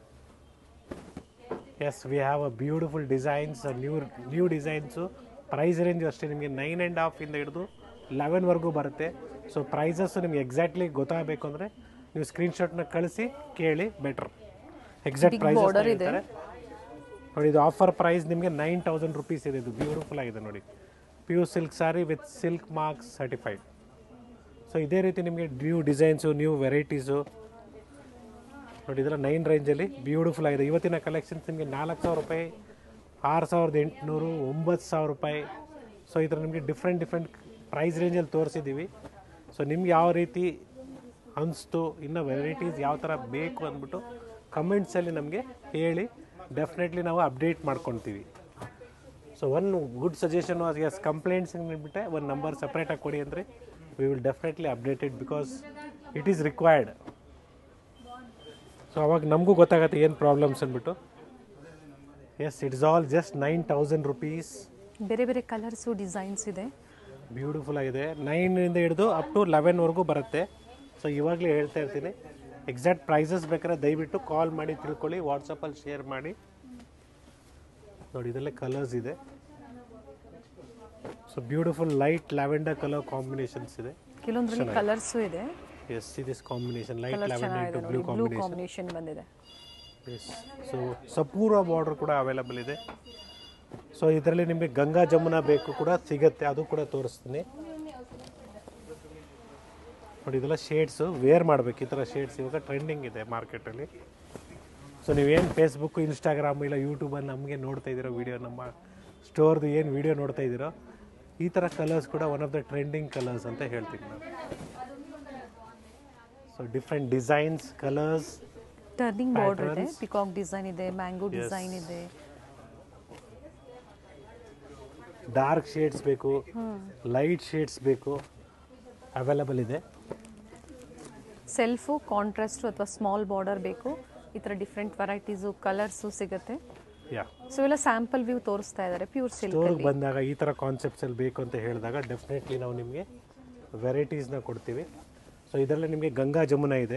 yes we have a beautiful designs new new designs price range ಅಷ್ಟೇ ನಿಮಗೆ ನೈನ್ ಆ್ಯಂಡ್ ಹಾಫಿಂದ ಹಿಡಿದು ಲೆವೆನ್ವರೆಗೂ ಬರುತ್ತೆ ಸೊ ಪ್ರೈಸಸ್ಸು ನಿಮ್ಗೆ ಎಕ್ಸಾಕ್ಟ್ಲಿ ಗೊತ್ತಾಗಬೇಕು ಅಂದರೆ ನೀವು ಸ್ಕ್ರೀನ್ಶಾಟ್ನ ಕಳಿಸಿ ಕೇಳಿ ಬೆಟರ್ ಎಕ್ಸಾಕ್ಟ್ ಪ್ರೈಸ್ ನೋಡಿ ಇದು ಆಫರ್ ಪ್ರೈಸ್ ನಿಮಗೆ ನೈನ್ ತೌಸಂಡ್ ರುಪೀಸ್ ಇದೆ ಇದು ಬ್ಯೂಟಿಫುಲ್ ಆಗಿದೆ ನೋಡಿ pure silk sari with silk marks certified so ಇದೇ ರೀತಿ ನಿಮಗೆ ನ್ಯೂ ಡಿಸೈನ್ಸು ನ್ಯೂ ವೆರೈಟೀಸು ನೋಡಿ ಇದೆಲ್ಲ ನೈನ್ ರೇಂಜಲ್ಲಿ ಬ್ಯೂಟಿಫುಲ್ ಆಗಿದೆ ಇವತ್ತಿನ ಕಲೆಕ್ಷನ್ಸ್ ನಿಮಗೆ ನಾಲ್ಕು ಸಾವಿರ ರೂಪಾಯಿ ಆರು ಸಾವಿರದ ಎಂಟುನೂರು ಒಂಬತ್ತು ಸಾವಿರ ರೂಪಾಯಿ ಸೊ ಈ ಥರ ನಿಮಗೆ ಡಿಫ್ರೆಂಟ್ ಡಿಫ್ರೆಂಟ್ ಪ್ರೈಸ್ ರೇಂಜಲ್ಲಿ ತೋರಿಸಿದ್ದೀವಿ ಸೊ ನಿಮ್ಗೆ ಯಾವ ರೀತಿ ಅನಿಸ್ತು ಇನ್ನು ವೆರೈಟೀಸ್ ಯಾವ ಥರ ಬೇಕು ಅಂದ್ಬಿಟ್ಟು ಕಮೆಂಟ್ಸಲ್ಲಿ ನಮಗೆ ಹೇಳಿ ಡೆಫಿನೆಟ್ಲಿ ನಾವು ಅಪ್ಡೇಟ್ ಮಾಡ್ಕೊತೀವಿ so one good suggestion was yes complaints ಬಿಟ್ಟೆ ಒಂದು ನಂಬರ್ ಸಪ್ರೇಟಾಗಿ ಕೊಡಿ ಅಂದರೆ we will definitely updated because it is required so ಅವಾಗ ನಮಗೂ ಗೊತ್ತಾಗತ್ತೆ ಏನು ಪ್ರಾಬ್ಲಮ್ಸ್ ಅಂದ್ಬಿಟ್ಟು yes it's all just nine thousand rupees ಬೇರೆ ಬೇರೆ ಕಲರ್ಸು ಡಿಸೈನ್ಸ್ ಇದೆ ಬ್ಯೂಟಿಫುಲ್ ಆಗಿದೆ ನೈನಿಂದ ಹಿಡಿದು ಅಪ್ ಟು ಲೆವೆನ್ವರೆಗೂ ಬರುತ್ತೆ ಸೊ ಇವಾಗಲೇ ಹೇಳ್ತಾ ಇರ್ತೀನಿ ಎಕ್ಸಾಕ್ಟ್ ಪ್ರೈಸಸ್ ಬೇಕಾದ್ರೆ ದಯವಿಟ್ಟು ಕಾಲ್ ಮಾಡಿ ತಿಳ್ಕೊಳ್ಳಿ ವಾಟ್ಸಪ್ಪಲ್ಲಿ ಶೇರ್ ಮಾಡಿ ನೋಡಿ ಇದರಲ್ಲೇ ಕಲರ್ಸ್ ಇದೆ so beautiful light lavender colour combinations ಇದೆ ಕೆಲವೊಂದ್ರಲ್ಲಿ ಕಲರ್ಸು ಇದೆ yes this combination light colour lavender ಚೆನ್ನಾಗಿದೆ ಟು ನೋಡಿ ಬ್ಲೂ ಬ್ಲೂ ಕಾಂಬಿನೇಷನ್ ಕಾಂಬಿನೇಷನ್ ಬಂದಿದೆ ಎಸ್ ಸೊ ಸಪೂರ ಬಾರ್ಡರ್ ಕೂಡ ಅವೈಲಬಲ್ ಇದೆ ಸೊ ಇದರಲ್ಲಿ ನಿಮಗೆ ಗಂಗಾ ಜಮುನಾ ಬೇಕು ಕೂಡ ಸಿಗತ್ತೆ ಅದು ಕೂಡ ತೋರಿಸ್ತೀನಿ ನೋಡಿ ಇದೆಲ್ಲ ಶೇಡ್ಸು ವೇರ್ ಮಾಡಬೇಕು ಈ ಥರ ಶೇಡ್ಸ್ ಇವಾಗ ಟ್ರೆಂಡಿಂಗ್ ಇದೆ ಮಾರ್ಕೆಟಲ್ಲಿ ಸೊ ನೀವೇನು ಫೇಸ್ಬುಕ್ಕು ಇನ್ಸ್ಟಾಗ್ರಾಮ್ ಇಲ್ಲ ಯೂಟ್ಯೂಬಲ್ಲಿ ನಮಗೆ ನೋಡ್ತಾ ಇದ್ದೀರೋ ವೀಡಿಯೋ ನಮ್ಮ ಸ್ಟೋರ್ದು ಏನು ವೀಡಿಯೋ ನೋಡ್ತಾ ಇದ್ದೀರೋ ಈ ಥರ ಕಲರ್ಸ್ ಕೂಡ one of the trending colours ಅಂತ ಹೇಳ್ತೀನಿ ನಾನು so different designs colours turning border ಇದೆ Patterns. ಪಿಕಾಕ್ ಡಿಸೈನ್ ಇದೆ ಮ್ಯಾಂಗೋ ಡಿಸೈನ್ ಇದೆ ಡಾರ್ಕ್ ಶೇಡ್ಸ್ ಬೇಕು ಲೈಟ್ ಶೇಡ್ಸ್ ಬೇಕು ಅವೈಲಬಲ್ ಇದೆ ಸೆಲ್ಫು ಕಾಂಟ್ರಾಸ್ಟು ಅಥವಾ ಸ್ಮಾಲ್ ಬಾರ್ಡರ್ ಬೇಕು ಈ ಥರ ಡಿಫ್ರೆಂಟ್ ವೆರೈಟೀಸು ಕಲರ್ಸು ಸಿಗುತ್ತೆ ಯಾ ಸೊ ಎಲ್ಲ ಸ್ಯಾಂಪಲ್ ವ್ಯೂ ತೋರಿಸ್ತಾ ಇದ್ದಾರೆ ಪ್ಯೂರ್ ಸಿಲ್ಕ್ ಸ್ಟೋರ್ಗೆ ಬಂದಾಗ ಈ ಥರ ಕಾನ್ಸೆಪ್ಟ್ಸಲ್ಲಿ ಬೇಕು ಅಂತ ಹೇಳಿದಾಗ ಡೆಫಿನೆಟ್ಲಿ ನಾವು ನಿಮಗೆ ವೆರೈಟೀಸ್ನ ಕೊಡ್ತೀವಿ ಸೊ ಇದರಲ್ಲಿ ನಿಮಗೆ ಗಂಗಾ ಜಮುನಾ ಇದೆ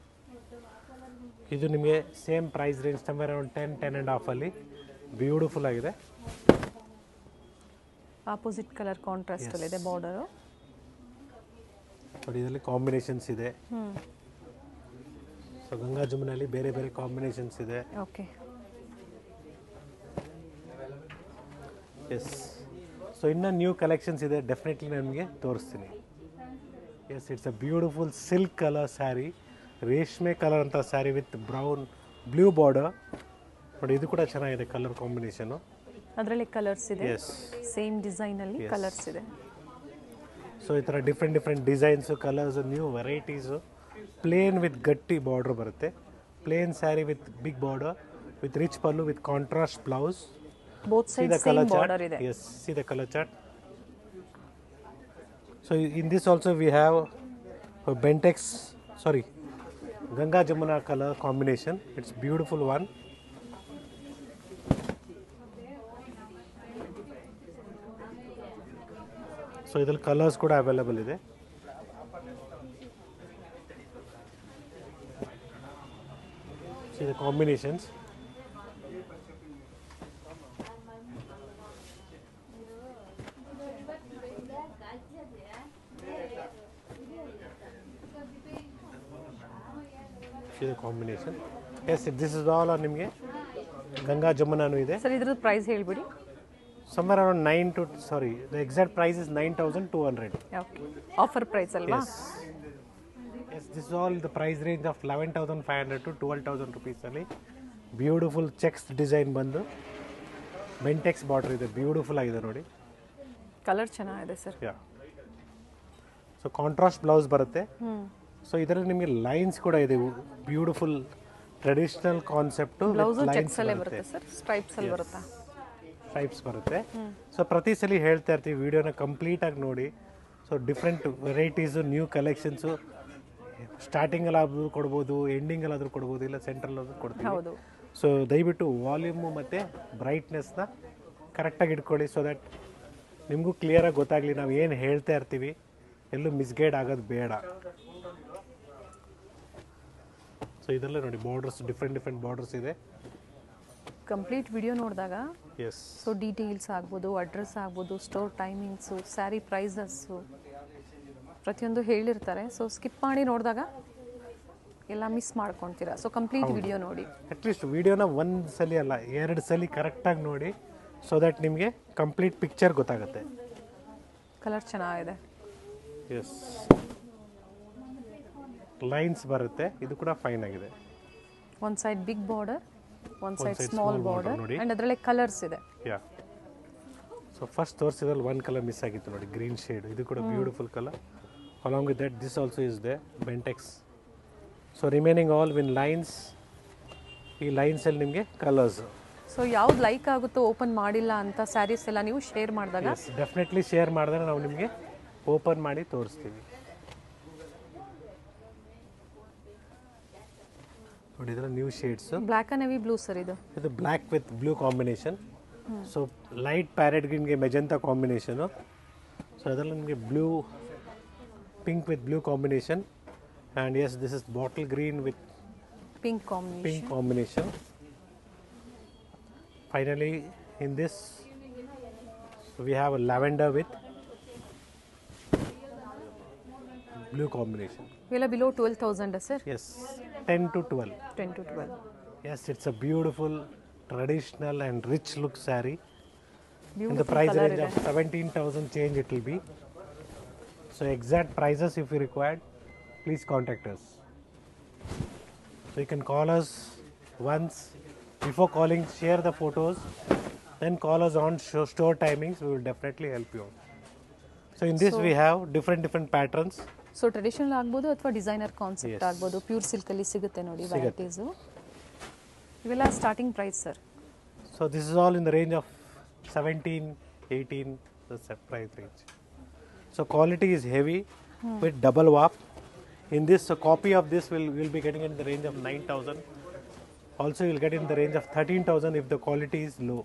ಇದು ನಿಮಗೆ same price range somewhere around ten ten and ಹಾಫಲ್ಲಿ ಬ್ಯೂಟಿಫುಲ್ ಆಗಿದೆ ಆಪೋಸಿಟ್ ಕಲರ್ ಕಾಂಟ್ರಾಸ್ಟ್ ಅಲ್ಲಿ ಇದೆ ಬಾರ್ಡರು ನೋಡಿ ಇದರಲ್ಲಿ ಕಾಂಬಿನೇಷನ್ಸ್ ಇದೆ ಹ್ಞೂ ಸೊ ಗಂಗಾ ಜಮುನಲ್ಲಿ ಬೇರೆ ಬೇರೆ ಕಾಂಬಿನೇಷನ್ಸ್ ಇದೆ ಓಕೆ ಎಸ್ ಸೊ ಇನ್ನು ನ್ಯೂ ಕಲೆಕ್ಷನ್ಸ್ ಇದೆ ಡೆಫಿನೆಟ್ಲಿ ನನಗೆ ತೋರಿಸ್ತೀನಿ yes it's a beautiful silk colour sari ರೇಷ್ಮೆ ಕಲರ್ ಅಂತ sari with brown blue border ನೋಡಿ ಇದು ಕೂಡ ಚೆನ್ನಾಗಿದೆ ಕಲರ್ ಕಾಂಬಿನೇಷನು ಅದರಲ್ಲಿ ಕಲರ್ಸ್ ಇದೆ ಎಸ್ ಸೇಮ್ ಡಿಸೈನಲ್ಲಿ Yes. ಕಲರ್ಸ್ ಇದೆ ಸೊ ಈ ಥರ different different designs colours new varieties plain with ಗಟ್ಟಿ ಬಾರ್ಡರ್ ಬರುತ್ತೆ plain sari with big border with rich pallu with contrast blouse both see side the same color border chart ಇದೆ yes see the color chart so in this also we have a bentex sorry ganga jamuna color combination it's beautiful one so ಇದ್ರಲ್ಲಿ colours ಕೂಡ available ಇದೆ See the combinations See the combination. Yes, this is all on ನಿಮಗೆ ಗಂಗಾ ಜಮುನಾನು ಇದೆ sir ಇದ್ರದ್ದು price ಹೇಳ್ಬಿಡಿ somewhere around nine to sorry the exact price is nine thousand two hundred okay offer price ಅಲ್ವಾ yes yes this all the price range of eleven thousand five hundred to twelve thousand ರುಪೀಸಲ್ಲಿ beautiful checks design ಬಂದು Bentex border ಇದೆ beautiful ಆಗಿದೆ ನೋಡಿ colour ಚೆನ್ನಾಗಿದೆ sir yeah so contrast blouse ಬರುತ್ತೆ ಹ್ಞೂ so ಇದರಲ್ಲಿ ನಿಮಗೆ ಲೈನ್ಸ್ ಕೂಡ ಇದೆ beautiful traditional concept blouse lines ಚೆಕ್ಸಲ್ಲೇ ಬರುತ್ತೆ ಸರ್ ಸ್ಟ್ರೈಪ್ಸ್ ಅಲ್ಲಿ ಬರುತ್ತಾ ಟೈಪ್ಸ್ ಬರುತ್ತೆ ಸೊ ಪ್ರತಿ ಸಲ ಹೇಳ್ತಾ ಇರ್ತೀವಿ ವಿಡಿಯೋನ ಕಂಪ್ಲೀಟಾಗಿ ನೋಡಿ so different varieties new collections ಸ್ಟಾರ್ಟಿಂಗಲ್ಲಾದ್ರೂ ಕೊಡ್ಬೋದು ಎಂಡಿಂಗಲ್ಲಾದರೂ ಕೊಡ್ಬೋದು ಇಲ್ಲ ಸೆಂಟ್ರಲ್ಲಾದ್ರೂ ಕೊಡ್ತೀವಿ ಹೌದು ಸೊ ದಯವಿಟ್ಟು ವಾಲ್ಯೂಮು ಮತ್ತು ಬ್ರೈಟ್ನೆಸ್ನ ಕರೆಕ್ಟಾಗಿ ಇಟ್ಕೊಳ್ಳಿ ಸೊ ದಟ್ ನಿಮಗೂ ಕ್ಲಿಯರಾಗಿ ಗೊತ್ತಾಗಲಿ ನಾವು ಏನು ಹೇಳ್ತಾ ಇರ್ತೀವಿ ಎಲ್ಲೂ ಮಿಸ್ಗೈಡ್ ಆಗೋದು ಬೇಡ ಸೊ ಇದರಲ್ಲೇ ನೋಡಿ ಬಾರ್ಡರ್ಸ್ ಡಿಫ್ರೆಂಟ್ ಡಿಫ್ರೆಂಟ್ ಬಾರ್ಡರ್ಸ್ ಇದೆ ಕಂಪ್ಲೀಟ್ ವಿಡಿಯೋ ನೋಡಿದಾಗ ಎಸ್ ಸೊ ಡೀಟೇಲ್ಸ್ ಆಗ್ಬೋದು ಅಡ್ರೆಸ್ ಆಗ್ಬೋದು ಸ್ಟೋರ್ ಟೈಮಿಂಗ್ಸು ಸ್ಯಾರಿ ಪ್ರೈಸಸ್ಸು ಪ್ರತಿಯೊಂದು ಹೇಳಿರ್ತಾರೆ ಸೊ ಸ್ಕಿಪ್ ಮಾಡಿ ನೋಡಿದಾಗ ಎಲ್ಲ ಮಿಸ್ ಮಾಡ್ಕೊಳ್ತೀರಾ ಸೊ ಕಂಪ್ಲೀಟ್ ವಿಡಿಯೋ ನೋಡಿ ಅಟ್ಲೀಸ್ಟ್ ವಿಡಿಯೋನ ಒಂದು ಸಲ ಅಲ್ಲ ಎರಡು ಸಲ ಕರೆಕ್ಟಾಗಿ ನೋಡಿ ಸೊ ದಟ್ ನಿಮಗೆ ಕಂಪ್ಲೀಟ್ ಪಿಕ್ಚರ್ ಗೊತ್ತಾಗುತ್ತೆ ಕಲರ್ ಚೆನ್ನಾಗಿದೆ ಎಸ್ ಲೈನ್ಸ್ ಬರುತ್ತೆ ಇದು ಕೂಡ ಫೈನ್ ಆಗಿದೆ ಒಂದು ಸೈಡ್ ಬಿಗ್ ಬಾರ್ಡರ್ ಒಂದು side side small small border border ನೋಡಿ. ಆ್ಯಂಡ್ ಅದರಲ್ಲಿ ಕಲರ್ಸ್ ಇದೆ ಯಾ ಸೊ ಫಸ್ಟ್ ತೋರಿಸಿದ್ರಲ್ಲಿ ಒನ್ ಕಲರ್ ಮಿಸ್ ಆಗಿತ್ತು ನೋಡಿ ಗ್ರೀನ್ ಶೇಡ್ ಇದು ಕೂಡ beautiful colour along with that this also is the Bentex so remaining all win lines ಈ ಲೈನ್ಸಲ್ಲಿ ನಿಮಗೆ ಕಲರ್ಸ್ ಸೊ ಯಾವ್ದು ಲೈಕ್ ಆಗುತ್ತೋ ಓಪನ್ ಮಾಡಿಲ್ಲ ಅಂತ ಸ್ಯಾರೀಸ್ ಎಲ್ಲ ನೀವು ಶೇರ್ ಮಾಡಿದಾಗ ಎಸ್ ಡೆಫಿನೆಟ್ಲಿ ಶೇರ್ ಮಾಡಿದ್ರೆ ನಾವು ನಿಮಗೆ ಓಪನ್ ಮಾಡಿ ತೋರಿಸ್ತೀವಿ ನೋಡಿ ಇದರ new shades black and heavy blue sir ಇದು ಇದು black with blue combination so light parrot ಗ್ರೀನ್ಗೆ ಮೆಜಂತಾ ಕಾಂಬಿನೇಷನು ಸೊ ಅದರಲ್ಲಿ ನಿಮಗೆ blue pink with blue combination and yes this is bottle green with pink combination pink combination. Finally, in this, we have a lavender with blue combination. ಇವೆಲ್ಲ below twelve thousand sir Yes, 10 to 12. Ten to twelve Yes, it's a beautiful, traditional, and rich look saree. In the beautiful price colour range ಇದೆ of 17,000 change, it will be. So, exact prices, if you required, please contact us. So, you can call us once. Before calling, share the photos. Then call us on show, store timings. We will definitely help you. So, in this, we have different different patterns. So traditional ಆಗ್ಬೋದು ಅಥವಾ designer concept Yes. ಆಗ್ಬೋದು pure ಸಿಲ್ಕಲ್ಲಿ ಸಿಗುತ್ತೆ ನೋಡಿ ಸಿಗುತ್ತೆ. Varieties ಇವೆಲ್ಲ starting price sir So, this is all in the range of 17, 18, the set price range. So, quality is heavy with double warp. In this, a copy of this will will be getting in the range of 9,000. Also, you'll get in the range of 13,000 if the quality is low.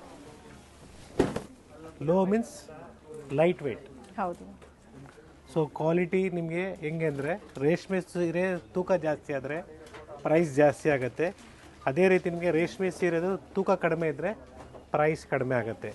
Low means lightweight. ಹೌದು so quality ನಿಮಗೆ ಹೆಂಗೆ ಅಂದರೆ ರೇಷ್ಮೆ ಸೀರೆ ತೂಕ ಜಾಸ್ತಿ ಆದರೆ price ಜಾಸ್ತಿ ಆಗುತ್ತೆ ಅದೇ ರೀತಿ ನಿಮಗೆ ರೇಷ್ಮೆ ಸೀರೆದು ತೂಕ ಕಡಿಮೆ ಇದ್ದರೆ ಪ್ರೈಸ್ ಕಡಿಮೆ ಆಗುತ್ತೆ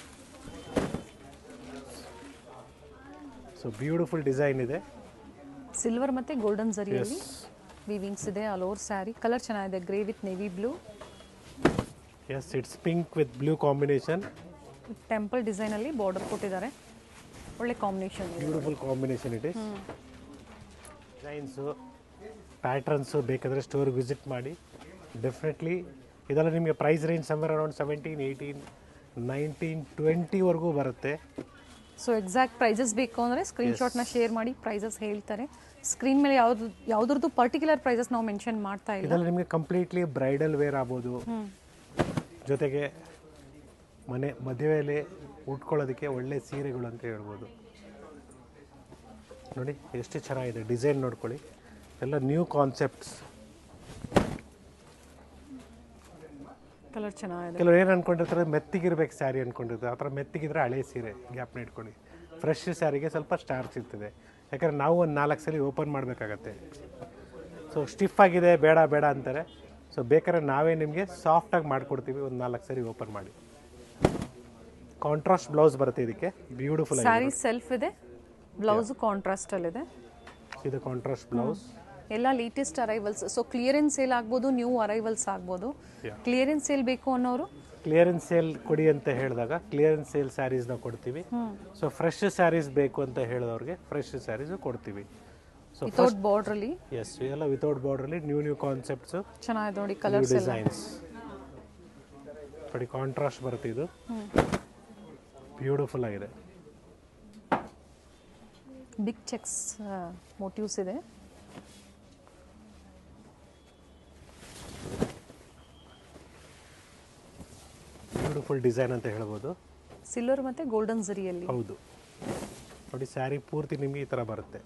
ಸೊ ಬ್ಯೂಟಿಫುಲ್ ಡಿಸೈನ್ ಇದೆ ಸಿಲ್ವರ್ ಮತ್ತೆ ಗೋಲ್ಡನ್ ಎಸ್ ಜರಿಯಲ್ಲಿ ವಿವಿಂಗ್ಸ್ ಇದೆ ಆಲ್ ಓವರ್ ಸ್ಯಾರಿ ಕಲರ್ ಚೆನ್ನಾಗಿದೆ grey with navy blue yes it's pink with blue combination temple ಡಿಸೈನಲ್ಲಿ ಬಾರ್ಡರ್ ಕೊಟ್ಟಿದ್ದಾರೆ ಒಳ್ಳೆ ಕಾಂಬಿನೇಷನ್ ಇದೆ beautiful combination it is designs patterns ಬೇಕಾದರೆ ಸ್ಟೋರ್ಗೆ ವಿಸಿಟ್ ಮಾಡಿ ಡೆಫಿನೆಟ್ಲಿ ಇದೆಲ್ಲ ನಿಮಗೆ price range somewhere around seventeen eighteen nineteen ಟ್ವೆಂಟಿವರೆಗೂ ಬರುತ್ತೆ ಸೊ ಎಕ್ಸಾಕ್ಟ್ ಪ್ರೈಸಸ್ ಬೇಕು ಅಂದರೆ ಸ್ಕ್ರೀನ್ಶಾಟ್ನ ಶೇರ್ ಮಾಡಿ ಪ್ರೈಸಸ್ ಹೇಳ್ತಾರೆ ಸ್ಕ್ರೀನ್ ಮೇಲೆ ಯಾವ್ದು ಯಾವ್ದ್ರದ್ದು ಪರ್ಟಿಕ್ಯುಲರ್ ಪ್ರೈಸಸ್ ನಾವು ಮೆನ್ಷನ್ ಮಾಡ್ತಾ ಇಲ್ಲ ಇದರಲ್ಲಿ ನಿಮಗೆ ಕಂಪ್ಲೀಟ್ಲಿ ಬ್ರೈಡಲ್ ವೇರ್ ಆಗ್ಬೋದು ಜೊತೆಗೆ ಮನೆ ಮದುವೆಯಲ್ಲಿ ಉಟ್ಕೊಳ್ಳೋದಕ್ಕೆ ಒಳ್ಳೆ ಸೀರೆಗಳು ಅಂತ ಹೇಳ್ಬೋದು ನೋಡಿ ಎಷ್ಟು ಚೆನ್ನಾಗಿದೆ ಡಿಸೈನ್ ನೋಡ್ಕೊಳ್ಳಿ ಎಲ್ಲ ನ್ಯೂ ಕಾನ್ಸೆಪ್ಟ್ಸ್ ಕಲರ್ ಚೆನ್ನಾಗಿದೆ ಕೆಲವ್ರು ಏನು ಅನ್ಕೊಂಡಿರ್ತಾರೆ ಮೆತ್ತಿಗಿರ್ಬೇಕು ಸ್ಯಾರಿ ಅನ್ಕೊಂಡಿರ್ತಾರೆ ಆ ಥರ ಮೆತ್ತಿಗಿದ್ರೆ ಹಳೆ ಸೀರೆ ಗ್ಯಾಪ್ನ ಇಟ್ಕೊಳ್ಳಿ ಫ್ರೆಶ್ ಸ್ಯಾರಿಗೆ ಸ್ವಲ್ಪ ಸ್ಟಾರ್ಚ್ ಇರ್ತದೆ ಯಾಕಂದ್ರೆ ನಾವು ಒಂದು ನಾಲ್ಕು ಸಲ ಓಪನ್ ಮಾಡಬೇಕಾಗತ್ತೆ ಸೊ ಸ್ಟಿಫ್ ಆಗಿದೆ ಬೇಡ ಬೇಡ ಅಂತಾರೆ ಸೊ ಬೇಕಾದ್ರೆ ನಾವೇ ನಿಮಗೆ ಸಾಫ್ಟಾಗಿ ಮಾಡಿಕೊಡ್ತೀವಿ ಒಂದು ನಾಲ್ಕು ಸರಿ ಓಪನ್ ಮಾಡಿ ಕಾಂಟ್ರಾಸ್ಟ್ ಬ್ಲೌಸ್ ಬರುತ್ತೆ ಇದಕ್ಕೆ ಬ್ಯೂಟಿಫುಲ್ ಆಗಿದೆ ಸ್ಯಾರಿ ಸೆಲ್ಫ್ ಇದೆ ಬ್ಲೌಸು ಕಾಂಟ್ರಾಸ್ಟಲ್ಲಿದೆ ಇದು ಕಾಂಟ್ರಾಸ್ಟ್ ಬ್ಲೌಸ್ ಎಲ್ಲ latest arrivals so clearance sale ಆಗ್ಬೋದು ನ್ಯೂ ಅರೈವಲ್ಸ್ ಆಗ್ಬೋದು ಕ್ಲಿಯರೆನ್ಸ್ ಸೇಲ್ ಬೇಕು ಅನ್ನೋರು ಕ್ಲಿಯರೆನ್ಸ್ ಸೇಲ್ ಕೊಡಿ ಅಂತ ಹೇಳಿದಾಗ ಕ್ಲಿಯರೆನ್ಸ್ ಸೇಲ್ ಸ್ಯಾರೀಸ್ನ ಕೊಡ್ತೀವಿ ಸೊ ಫ್ರೆಶ್ ಸ್ಯಾರೀಸ್ ಬೇಕು ಅಂತ ಹೇಳಿದವ್ರಿಗೆ ಫ್ರೆಶ್ ಸ್ಯಾರೀಸ್ ಕೊಡ್ತೀವಿ ಸೊ ವಿತೌಟ್ ಬಾರ್ಡ್ರಲ್ಲಿ ಎಸ್ ಎಲ್ಲ ವಿತೌಟ್ ಬಾರ್ಡ್ರಲ್ಲಿ ನ್ಯೂ ನ್ಯೂ ಕಾನ್ಸೆಪ್ಟ್ಸು ಚೆನ್ನಾಗಿದೆ ನೋಡಿ ನ್ಯೂ ಕಲರ್ಸ್ ಎಲ್ಲ ಡಿಸೈನ್ಸ್ ನೋಡಿ ಕಾಂಟ್ರಾಸ್ಟ್ ಬರುತ್ತೆ ಇದು ಬ್ಯೂಟಿಫುಲ್ ಆಗಿದೆ ಬಿಗ್ ಚೆಕ್ಸ್ ಮೋಟಿವ್ಸ್ ಇದೆ ಬ್ಯೂಟಿಫುಲ್ ಡಿಸೈನ್ ಅಂತ ಹೇಳ್ಬೋದು ಸಿಲ್ವರ್ ಮತ್ತೆ ಗೋಲ್ಡನ್ ಜರಿಯಲ್ಲಿ ಹೌದು ನೋಡಿ ಸ್ಯಾರಿ ಪೂರ್ತಿ ನಿಮಗೆ ಈ ಥರ ಬರುತ್ತೆ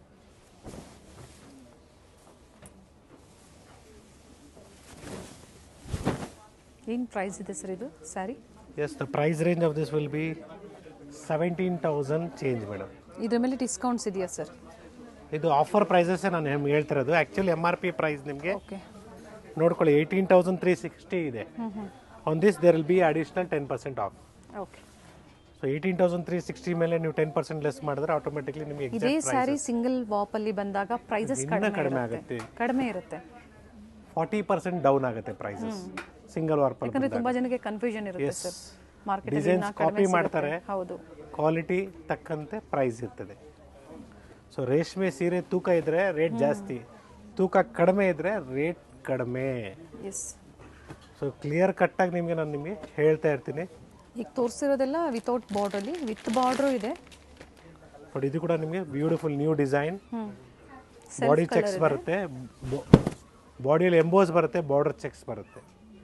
ಏನು ಪ್ರೈಸ್ ಇದೆ ಸರ್ ಇದು saree yes the price range of this will be seventeen thousand change madam ಇದ್ರ ಮೇಲೆ ಡಿಸ್ಕೌಂಟ್ಸ್ ಇದೆಯಾ ಸರ್ ಇದು ಆಫರ್ ಪ್ರೈಸಸ್ಸೇ ನಾನು ನಿಮ್ಗೆ ಹೇಳ್ತಿರೋದು actually M R P price ನಿಮಗೆ ಓಕೆ ನೋಡ್ಕೊಳ್ಳಿ ಏಯ್ಟೀನ್ ತೌಸಂಡ್ ತ್ರೀ ಸಿಕ್ಸ್ಟಿ ಇದೆ on this there will be additional ten percent off okay so eighteen thousand three sixty ಮೇಲೆ ನೀವು ಟೆನ್ ಪರ್ಸೆಂಟ್ ಲೆಸ್ ಮಾಡಿದ್ರೆ ಆಟೋಮೆಟಿಕ್ಲಿ ನಿಮಗೆ ಇದೇ ಎಕ್ಸಾಕ್ಟ್ ಸ್ಯಾರಿ ಸಿಂಗಲ್ ವಾಪ್ ಅಲ್ಲಿ ಬಂದಾಗ ಪ್ರೈಸಸ್ ಇನ್ನೂ ಕಡಿಮೆ ಕಡಿಮೆ ಇರುತ್ತೆ ಆಗುತ್ತೆ. ಕಡಿಮೆ ಇರುತ್ತೆ ಫಾರ್ಟಿ ಪರ್ಸೆಂಟ್ ಡೌನ್ ಆಗುತ್ತೆ ಪ್ರೈಸಸ್ ಸಿಂಗಲ್ ವಾರ್ಪಲ್ ಯಾಕಂದ್ರೆ ತುಂಬಾ ಜನಕ್ಕೆ ಕನ್ಫ್ಯೂಷನ್ ಇರುತ್ತೆ Yes. Sir market Designs copy ಮಾಡ್ತಾರೆ. ಹೌದು ಕ್ವಾಲಿಟಿ ತಕ್ಕಂತೆ ಪ್ರೈಸ್ ಇರ್ತದೆ ಸೊ ರೇಷ್ಮೆ ಸೀರೆ ತೂಕ ಇದ್ರೆ ರೇಟ್ ಜಾಸ್ತಿ ತೂಕ ಕಡಿಮೆ ಇದ್ರೆ ರೇಟ್ ಕಡಿಮೆ ಎಸ್ ಸೊ ಕ್ಲಿಯರ್ ಕಟ್ಟಾಗಿ ನಿಮಗೆ ನಾನು ನಿಮಗೆ ಹೇಳ್ತಾ ಇರ್ತೀನಿ ಈಗ ತೋರಿಸಿರೋದೆಲ್ಲ ವಿತೌಟ್ ಬಾರ್ಡ್ರಲ್ಲಿ ವಿತ್ ಬಾರ್ಡ್ರು ಇದೆ ಬಟ್ ಇದು ಕೂಡ ನಿಮಗೆ ಬ್ಯೂಟಿಫುಲ್ ನ್ಯೂ ಡಿಸೈನ್ ಹ್ಞೂ ಬಾಡಿ ಚೆಕ್ಸ್ ಬರುತ್ತೆ ಬಾಡಿಯಲ್ಲಿ ಎಂಬೋಸ್ ಬರುತ್ತೆ ಬಾರ್ಡರ್ ಚೆಕ್ಸ್ ಬರುತ್ತೆ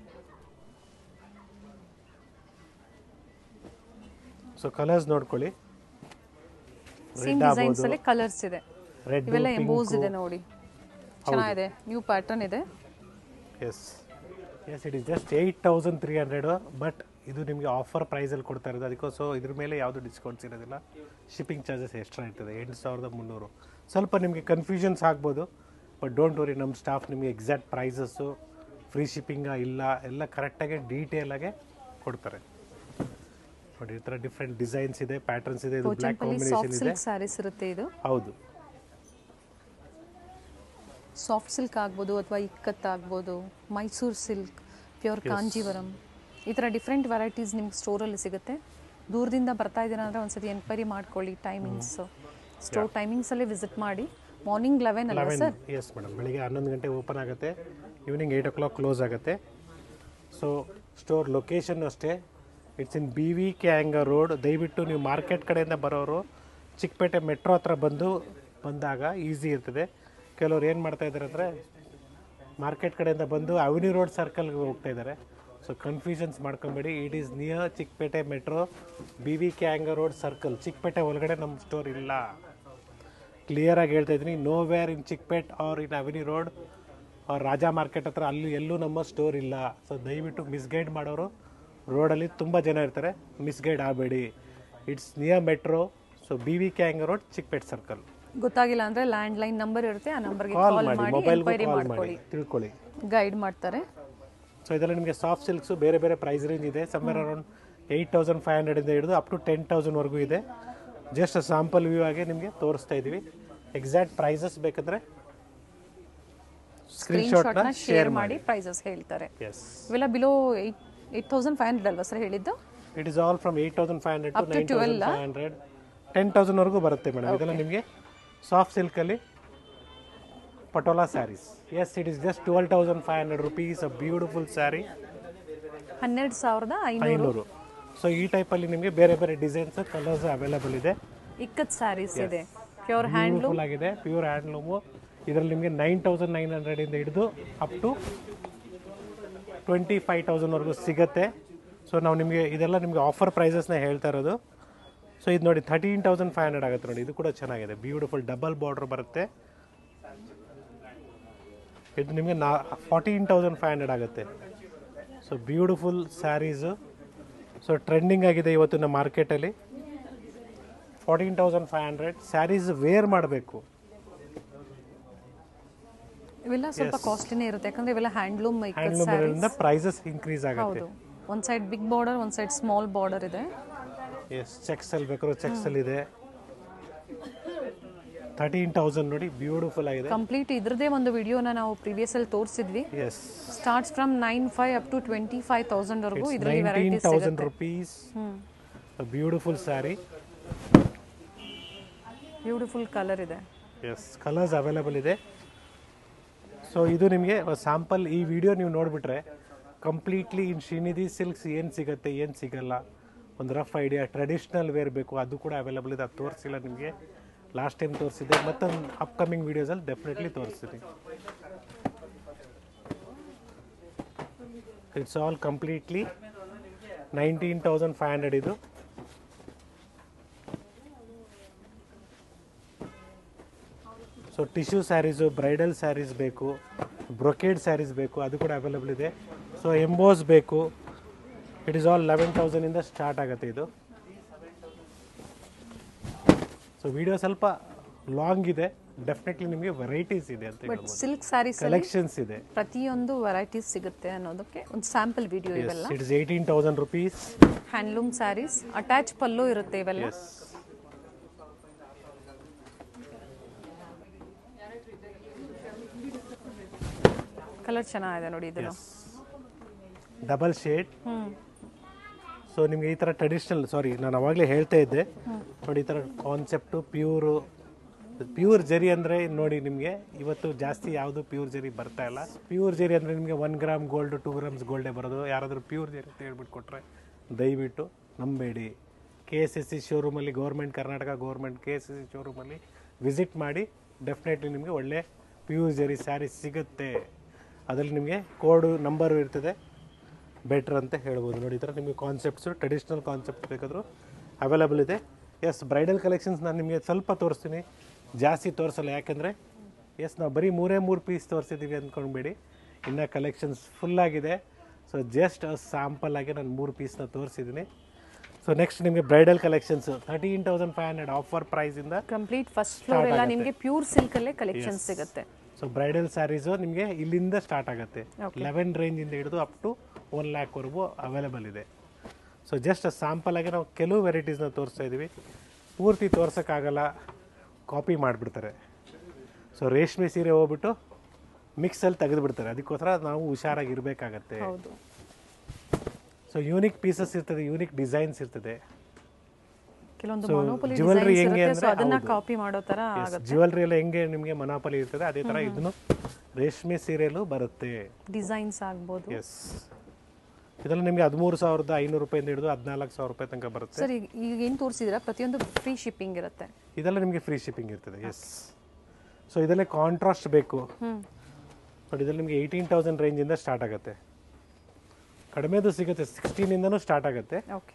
ಸೊ ಕಲರ್ಸ್ ನೋಡ್ಕೊಳ್ಳಿ ಸೇಮ್ ಡಿಸೈನ್ಸ್ ಅಲ್ಲಿ ಕಲರ್ಸ್ ಇದೆ ರೆಡ್ ಇವೆಲ್ಲ ಎಂಬೋಸ್ ಇದೆ ನೋಡಿ ಚೆನ್ನಾಗಿದೆ ನ್ಯೂ ಪ್ಯಾಟರ್ನ್ ಇದೆ yes yes it is just eight thousand three hundred but ಇದು ನಿಮಗೆ ಆಫರ್ ಪ್ರೈಸಲ್ಲಿ ಕೊಡ್ತಾ ಇರೋದು ಅದಕ್ಕೆ ಸೊ ಇದ್ರ ಮೇಲೆ ಯಾವುದು ಡಿಸ್ಕೌಂಟ್ಸ್ ಇರೋದಿಲ್ಲ ಶಿಪ್ಪಿಂಗ್ ಚಾರ್ಜಸ್ ಎಕ್ಸ್ಟ್ರಾ ಇರ್ತದೆ ಎಂಟು ಸಾವಿರದ ಮುನ್ನೂರು ಸ್ವಲ್ಪ ನಿಮಗೆ ಕನ್ಫ್ಯೂಷನ್ಸ್ ಆಗ್ಬೋದು ಬಟ್ ಡೋಂಟ್ ವರಿ ನಮ್ಮ ಸ್ಟಾಫ್ ನಿಮಗೆ ಎಕ್ಸಾಕ್ಟ್ ಪ್ರೈಸಸ್ಸು ಫ್ರೀ ಶಿಪ್ಪಿಂಗಾ ಇಲ್ಲ ಎಲ್ಲ ಕರೆಕ್ಟಾಗಿ ಡೀಟೇಲಾಗೆ ಕೊಡ್ತಾರೆ ನೋಡಿ ಈ ಥರ ಡಿಫ್ರೆಂಟ್ ಡಿಸೈನ್ಸ್ ಇದೆ ಪ್ಯಾಟರ್ನ್ಸ್ ಇದೆ ಇದು ಬ್ಲ್ಯಾಕ್ ಪೋಚಂಪಲ್ಲಿ ಕಾಂಬಿನೇಷನ್ ಸಾಫ್ಟ್ ಇದೆ ಸಿಲ್ಕ್ ಸ್ಯಾರೀಸ್ ಇರುತ್ತೆ ಇದು ಹೌದು ಸಾಫ್ಟ್ ಸಿಲ್ಕ್ ಆಗ್ಬೋದು ಅಥವಾ ಇಕ್ಕತ್ ಆಗ್ಬೋದು ಮೈಸೂರು ಸಿಲ್ಕ್ ಪ್ಯೂರ್ ಕಾಂಜೀವರಂ ಈ ಥರ ಡಿಫ್ರೆಂಟ್ ವೆರೈಟೀಸ್ ನಿಮ್ಗೆ ಸ್ಟೋರಲ್ಲಿ ಸಿಗುತ್ತೆ ದೂರದಿಂದ ಬರ್ತಾ ಇದ್ದೀರಾ ಅಂದರೆ ಒಂದ್ಸತಿ ಎನ್ಕ್ವೈರಿ ಮಾಡ್ಕೊಳ್ಳಿ ಟೈಮಿಂಗ್ಸು ಸ್ಟೋರ್ ಟೈಮಿಂಗ್ಸಲ್ಲೇ ವಿಸಿಟ್ ಮಾಡಿ ಮಾರ್ನಿಂಗ್ ಲೆವೆನ್ ಅಲ್ಲ ಲೆವೆನ್ ಸರ್ ಎಸ್ ಮೇಡಮ್ ಬೆಳಿಗ್ಗೆ ಹನ್ನೊಂದು ಗಂಟೆ ಓಪನ್ ಆಗುತ್ತೆ evening eight o'clock close ಆಗುತ್ತೆ ಸೊ ಸ್ಟೋರ್ ಲೊಕೇಶನ್ ಅಷ್ಟೇ it's in B V K Iyengar road ದಯವಿಟ್ಟು ನೀವು ಮಾರ್ಕೆಟ್ ಕಡೆಯಿಂದ ಬರೋರು ಚಿಕ್ಕಪೇಟೆ ಮೆಟ್ರೋ ಹತ್ರ ಬಂದು ಬಂದಾಗ ಈಸಿ ಇರ್ತದೆ ಕೆಲವ್ರು ಏನು ಮಾಡ್ತಾ ಇದ್ದಾರೆ ಅಂದರೆ ಮಾರ್ಕೆಟ್ ಕಡೆಯಿಂದ ಬಂದು ಅವೆನ್ಯೂ ರೋಡ್ ಸರ್ಕಲ್ಗೆ ಹೋಗ್ತಾ ಇದ್ದಾರೆ ಸೊ ಕನ್ಫ್ಯೂಷನ್ಸ್ ಮಾಡ್ಕೊಬೇಡಿ it is near Chickpet metro B V K Iyengar road circle Chickpet ಒಳಗಡೆ ನಮ್ಮ ಸ್ಟೋರ್ ಇಲ್ಲ ಕ್ಲಿಯರಾಗಿ ಹೇಳ್ತಾ ಇದ್ದೀನಿ nowhere in Chickpet or in avenue road or Raja market ಹತ್ರ ಅಲ್ಲಿ ಎಲ್ಲೂ ನಮ್ಮ ಸ್ಟೋರ್ ಇಲ್ಲ ಸೊ ದಯವಿಟ್ಟು ಮಿಸ್ಗೈಡ್ ಮಾಡೋರು ರೋಡಲ್ಲಿ ತುಂಬ ಜನ ಇರ್ತಾರೆ ಮಿಸ್ಗೈಡ್ ಆಗಬೇಡಿ it's near metro so B V K Iyengar road Chickpet circle ಗೊತ್ತಾಗಿಲ್ಲ ಅಂದರೆ ಲ್ಯಾಂಡ್ ಲೈನ್ ನಂಬರ್ ಇರುತ್ತೆ ಆ ನಂಬರ್ಗೆ ಕಾಲ್ ಕಾಲ್ ಮಾಡಿ ಮಾಡಿ ಮೊಬೈಲ್ಗೂ ಎನ್ಕ್ವೈರಿ ಕಾಲ್ ಮಾಡಿ ಮಾಡ್ಕೊಳ್ಳಿ ತಿಳ್ಕೊಳ್ಳಿ ಗೈಡ್ ಮಾಡ್ತಾರೆ ಸೊ ಇದರಲ್ಲಿ ನಿಮಗೆ ಸಾಫ್ಟ್ ಸಿಲ್ಕ್ಸು ಬೇರೆ ಬೇರೆ ಪ್ರೈಸ್ ರೇಂಜ್ ಇದೆ somewhere around eight thousand five ಹಂಡ್ರೆಡಿಂದ ಹಿಡಿದು ಅಪ್ ಟು ಟೆನ್ ತೌಸಂಡ್ವರೆಗೂ ಇದೆ ಜಸ್ಟ್ ಸಾಂಪಲ್ ವ್ಯೂ ಆಗಿ ನಿಮಗೆ ತೋರಿಸ್ತಾ ಇದ್ದೀವಿ ಎಕ್ಸಾಕ್ಟ್ ಪ್ರೈಸಸ್ ಬೇಕಂದ್ರೆ ಸ್ಕ್ರೀನ್ಶಾಟ್ನ ಸ್ಕ್ರೀನ್ಶಾಟ್ನ ಶೇರ್ ಮಾಡಿ ಪ್ರೈಸಸ್ ಹೇಳ್ತಾರೆ ಎಸ್ ಇವೆಲ್ಲ below eight eight thousand five hundred ಅಲ್ವಾ ಸರ್ ಹೇಳಿದ್ದು it is all from eight thousand five hundred to Up to nine thousand 12 five hundred ten ತೌಸಂಡ್ವರೆಗೂ ಬರುತ್ತೆ ಮೇಡಮ್ ಇದೆಲ್ಲ ನಿಮಗೆ ಸಾಫ್ಟ್ ಸಿಲ್ಕಲ್ಲಿ patola sarees yes it is just twelve thousand five hundred rupees uh beautiful saree ಹನ್ನೆರಡು ಸಾವಿರದ ಐನೂರು ಐನೂರು so ಈ ಟೈಪಲ್ಲಿ ನಿಮಗೆ ಬೇರೆ ಬೇರೆ ಡಿಸೈನ್ಸ್ ಕಲರ್ಸ್ ಅವೈಲೇಬಲ್ ಇದೆ ಇಕ್ಕತ್ ಸ್ಯಾರೀಸ್ ಇದೆ ಪ್ಯೂರ್ ಹ್ಯಾಂಡ್ಲೂಮ್ ಬ್ಯೂಟಿಫುಲ್ ಆಗಿದೆ ಪ್ಯೂರ್ ಹ್ಯಾಂಡ್ಲೂಮು ಇದರಲ್ಲಿ ನಿಮಗೆ ನೈನ್ ತೌಸಂಡ್ ನೈನ್ ಹಂಡ್ರೆಡಿಂದ ಹಿಡಿದು ಅಪ್ ಟು ಟ್ವೆಂಟಿ ಫೈವ್ ತೌಸಂಡ್ವರೆಗೂ ಸಿಗುತ್ತೆ ಸೊ ನಾವು ನಿಮಗೆ ಇದೆಲ್ಲ ನಿಮಗೆ ಆಫರ್ ಪ್ರೈಸಸ್ನ ಹೇಳ್ತಾ ಇರೋದು ಸೊ ಇದು ನೋಡಿ ಥರ್ಟೀನ್ ತೌಸಂಡ್ ಫೈವ್ ಹಂಡ್ರೆಡ್ ಆಗುತ್ತೆ ನೋಡಿ ಇದು ಕೂಡ ಚೆನ್ನಾಗಿದೆ ಬ್ಯೂಟಿಫುಲ್ ಡಬಲ್ ಬಾರ್ಡರ್ ಬರುತ್ತೆ ಇದು ನಿಮಗೆ ನಾ ಫಾರ್ಟೀನ್ ತೌಸಂಡ್ ಫೈವ್ ಹಂಡ್ರೆಡ್ ಆಗುತ್ತೆ so beautiful sarees so trending ಆಗಿದೆ ಇವತ್ತು ನಮ್ಮ ಮಾರ್ಕೆಟಲ್ಲಿ fourteen thousand five hundred sarees wear ಮಾಡಬೇಕು ಇವೆಲ್ಲ ಸ್ವಲ್ಪ ಕಾಸ್ಟ್ಲಿನೇ ಇರುತ್ತೆ ಯಾಕಂದ್ರೆ ಇವೆಲ್ಲ ಹ್ಯಾಂಡ್ಲೂಮ್ ಇಕ್ಕತ್ ಹ್ಯಾಂಡ್ಲೂಮ್ ಸ್ಯಾರೀಸ್ ಇರೋದ್ರಿಂದ ಪ್ರೈಸಸ್ ಇನ್ಕ್ರೀಸ್ ಆಗುತ್ತೆ ಹೌದು ಒಂದ್ ಸೈಡ್ ಬಿಗ್ ಬಾರ್ಡರ್ ಒಂದ್ ಸೈಡ್ ಸ್ಮಾಲ್ ಬಾರ್ಡರ್ ಇದೆ ಎಸ್ ಚೆಕ್ಸ್ ಅಲ್ಲಿ ಬೇಕಾದ್ರೂ ಚೆಕ್ಸ್ ಅಲ್ಲಿ ಇದೆ ತರ್ಟೀನ್ ತೌಸಂಡ್ ನೋಡಿ ಬ್ಯೂಟಿಫುಲ್ ಆಗಿದೆ ಕಂಪ್ಲೀಟ್ ಇದ್ರದೇ ಒಂದು ವಿಡಿಯೋನ ನಾವು ಪ್ರೀವಿಯಸ್ ಅಲ್ಲಿ ತೋರಿಸಿದ್ವಿ yes starts from nine five up to twenty five thousand ವರೆಗೂ ಇದರಲ್ಲಿ ನೈನ್ಟೀನ್ ವೆರೈಟೀಸ್ ತೌಸಂಡ್ ಸಿಗುತ್ತೆ rupees hmm beautiful saree beautiful colour ಇದೆ ಎಸ್ ಕಲರ್ಸ್ ಅವೈಲೇಬಲ್ ಇದೆ ಸೊ ಇದು ನಿಮಗೆ ಸ್ಯಾಂಪಲ್ ಈ ವಿಡಿಯೋ ನೀವು ನೋಡಿಬಿಟ್ರೆ ಕಂಪ್ಲೀಟ್ಲಿ ಇನ್ ಶ್ರೀನಿಧಿ ಸಿಲ್ಕ್ಸ್ ಏನು ಸಿಗುತ್ತೆ ಏನು ಸಿಗಲ್ಲ ಒಂದು ರಫ್ ಐಡಿಯಾ ಟ್ರೆಡಿಷ್ನಲ್ ವೇರ್ ಬೇಕು ಅದು ಕೂಡ ಅವೈಲೇಬಲ್ ಇದೆ ಅದು ತೋರಿಸಿಲ್ಲ ನಿಮಗೆ ಲಾಸ್ಟ್ ಟೈಮ್ ತೋರಿಸಿದೆ ಮತ್ತೊಂದು ಅಪ್ಕಮಿಂಗ್ ವೀಡಿಯೋಸಲ್ಲಿ ಡೆಫಿನೆಟ್ಲಿ ತೋರಿಸ್ತೀನಿ it's all completely nineteen thousand five hundred ಇದು so tissue sarees bridal sarees ಬೇಕು ಬ್ರೊಕೇಡ್ ಸ್ಯಾರೀಸ್ ಬೇಕು ಅದು ಕೂಡ ಅವೈಲೇಬಲ್ ಇದೆ ಸೊ ಎಂಬೋಸ್ ಬೇಕು ಇಟ್ ಇಸ್ ಆಲ್ ಲೆವೆನ್ ತೌಸಂಡಿಂದ ಸ್ಟಾರ್ಟ್ ಆಗುತ್ತೆ ಇದು ಸೊ ವಿಡಿಯೋ ಸ್ವಲ್ಪ ಲಾಂಗ್ ಇದೆ ಡೆಫಿನೆಟ್ಲಿ ನಿಮಗೆ ವೆರೈಟೀಸ್ ಇದೆ ಅಂತ ಬಟ್ ಹೇಳ್ಬೋದು ಸಿಲ್ಕ್ ಸ್ಯಾರೀಸ್ ಅಲ್ಲಿ ಕಲೆಕ್ಷನ್ಸ್ ಇದೆ ಪ್ರತಿಯೊಂದು ವೆರೈಟೀಸ್ ಸಿಗುತ್ತೆ ಅನ್ನೋದಕ್ಕೆ ಒಂದು ಸ್ಯಾಂಪಲ್ ವಿಡಿಯೋ ಇವೆಲ್ಲ it is eighteen thousand rupees handloom sarees attach pallu ಇರುತ್ತೆ ಇವೆಲ್ಲ ಎಸ್ ಕಲರ್ ಚೆನ್ನಾಗಿದೆ ನೋಡಿ ಇದನ್ನು ಡಬಲ್ ಶೇಡ್ ಹ್ಮ್ ಸೊ ನಿಮಗೆ ಈ ಥರ ಟ್ರೆಡಿಷ್ನಲ್ ಸಾರಿ ನಾನು ಅವಾಗಲೇ ಹೇಳ್ತಾ ಇದ್ದೆ ನೋಡಿ ಈ ಥರ ಕಾನ್ಸೆಪ್ಟು ಪ್ಯೂರು ಪ್ಯೂರ್ ಜರಿ ಅಂದರೆ ನೋಡಿ ನಿಮಗೆ ಇವತ್ತು ಜಾಸ್ತಿ ಯಾವುದು ಪ್ಯೂರ್ ಜರಿ ಬರ್ತಾ ಇಲ್ಲ ಪ್ಯೂರ್ ಜರಿ ಅಂದರೆ ನಿಮಗೆ one gram gold two grams ಗೋಲ್ಡೇ ಬರೋದು ಯಾರಾದರೂ ಪ್ಯೂರ್ ಜರಿ ಅಂತ ಹೇಳ್ಬಿಟ್ಟು ಕೊಟ್ಟರೆ ದಯವಿಟ್ಟು ನಂಬೇಡಿ ಕೆ ಎಸ್ ಎಸ್ ಸಿ ಶೋರೂಮಲ್ಲಿ government Karnataka government K S S C ಶೋರೂಮಲ್ಲಿ ವಿಸಿಟ್ ಮಾಡಿ ಡೆಫಿನೆಟ್ಲಿ ನಿಮಗೆ ಒಳ್ಳೆ ಪ್ಯೂರ್ ಜರಿ ಸ್ಯಾರಿ ಸಿಗುತ್ತೆ ಅದರಲ್ಲಿ ನಿಮಗೆ ಕೋಡು ನಂಬರು ಇರ್ತದೆ ಬೆಟ್ರ್ ಅಂತ ಹೇಳ್ಬೋದು ನೋಡಿ ಈ ಥರ ನಿಮಗೆ ಕಾನ್ಸೆಪ್ಟ್ಸು ಟ್ರೆಡಿಷ್ನಲ್ ಕಾನ್ಸೆಪ್ಟ್ ಬೇಕಾದರೂ ಅವೈಲಬಲ್ ಇದೆ ಎಸ್ ಬ್ರೈಡಲ್ ಕಲೆಕ್ಷನ್ಸ್ ನಾನು ನಿಮಗೆ ಸ್ವಲ್ಪ ತೋರಿಸ್ತೀನಿ ಜಾಸ್ತಿ ತೋರಿಸಲ್ಲ ಯಾಕೆಂದರೆ ಎಸ್ ನಾವು ಬರೀ ಮೂರೇ ಮೂರು ಪೀಸ್ ತೋರಿಸಿದ್ದೀವಿ ಅಂದ್ಕೊಂಡ್ಬೇಡಿ ಇನ್ನು ಕಲೆಕ್ಷನ್ಸ್ ಫುಲ್ಲಾಗಿದೆ ಸೊ ಜಸ್ಟ್ ಸ್ಯಾಂಪಲ್ ಆಗಿ ನಾನು ಮೂರು ಪೀಸ್ನ ತೋರಿಸಿದ್ದೀನಿ ಸೊ ನೆಕ್ಸ್ಟ್ ನಿಮಗೆ bridal collections thirteen thousand five hundred offer ಪ್ರೈಸಿಂದ ಕಂಪ್ಲೀಟ್ ಫಸ್ಟ್ ಫ್ಲೋರ್ ಎಲ್ಲ ನಿಮಗೆ ಪ್ಯೂರ್ ಸಿಲ್ಕಲ್ಲೇ ಕಲೆಕ್ಷನ್ ಸಿಗುತ್ತೆ ಸೊ ಬ್ರೈಡಲ್ ಸ್ಯಾರೀಸು ನಿಮಗೆ ಇಲ್ಲಿಂದ ಸ್ಟಾರ್ಟ್ ಆಗುತ್ತೆ ಲೆವೆನ್ ರೇಂಜಿಂದ ಹಿಡಿದು ಅಪ್ ಟು ಒನ್ ಲ್ಯಾಕ್ವರೆಗೂ ಅವೈಲೇಬಲ್ ಇದೆ ಸೊ ಜಸ್ಟ್ ಸ್ಯಾಂಪಲ್ ಆಗಿ ನಾವು ಕೆಲವು ವೆರೈಟೀಸ್ನ ತೋರಿಸ್ತಾ ಇದ್ದೀವಿ ಪೂರ್ತಿ ತೋರ್ಸೋಕ್ಕಾಗಲ್ಲ ಕಾಪಿ ಮಾಡಿಬಿಡ್ತಾರೆ ಸೊ ರೇಷ್ಮೆ ಸೀರೆ ಹೋಗ್ಬಿಟ್ಟು ಮಿಕ್ಸಲ್ಲಿ ತೆಗೆದುಬಿಡ್ತಾರೆ ಅದಕ್ಕೋಸ್ಕರ ನಾವು ಹುಷಾರಾಗಿ ಇರಬೇಕಾಗತ್ತೆ ಹೌದು ಸೊ ಯೂನಿಕ್ ಪೀಸಸ್ ಇರ್ತದೆ ಯೂನಿಕ್ ಡಿಸೈನ್ಸ್ ಇರ್ತದೆ ಕೆಲವೊಂದು So, ಮೊನೋಪೊಲಿ jewelry ಹೆಂಗೆ ಇರುತ್ತೆ ಸೊ ಅಂದ್ರೆ ಅದನ್ನ ಹೌದು. ಕಾಪಿ ಮಾಡೋ ತರ ಆಗುತ್ತೆ ಜ್ಯುವೆಲ್ರಿ ಎಲ್ಲ ಹೆಂಗೆ ನಿಮಗೆ ಮನಾಪಲಿ ಇರ್ತದೆ ಅದೇ ಥರ ಇದನ್ನು ರೇಷ್ಮೆ ಸೀರೆಯಲ್ಲೂ ಬರುತ್ತೆ ಡಿಸೈನ್ಸ್ ಆಗ್ಬೋದು ಎಸ್ ಇದರಲ್ಲಿ ನಿಮಗೆ ಹದಿಮೂರು ಸಾವಿರದ ಐನೂರು ರೂಪಾಯಿಂದ ಹಿಡಿದು ಹದಿನಾಲ್ಕು ಸಾವಿರ ರೂಪಾಯಿ ತನಕ ಬರುತ್ತೆ ಸರ್ ಈಗ ಈಗ ಏನು ತೋರಿಸಿದ್ರೆ ಪ್ರತಿಯೊಂದು ಫ್ರೀ ಶಿಪ್ಪಿಂಗ್ ಇರುತ್ತೆ ಇದೆಲ್ಲ ನಿಮಗೆ ಫ್ರೀ ಶಿಪ್ಪಿಂಗ್ ಇರ್ತದೆ ಎಸ್ ಸೊ ಇದರಲ್ಲಿ ಕಾಂಟ್ರಾಸ್ಟ್ ಬೇಕು ಹ್ಮ್ ನೋಡಿ ಇದರಲ್ಲಿ ನಿಮಗೆ ಏಯ್ಟೀನ್ ತೌಸಂಡ್ ರೇಂಜಿಂದ ಸ್ಟಾರ್ಟ್ ಆಗುತ್ತೆ ಕಡಿಮೆದು ಸಿಗುತ್ತೆ ಸಿಕ್ಸ್ಟೀನಿಂದನೂ ಸ್ಟಾರ್ಟ್ ಆಗುತ್ತೆ ಓಕೆ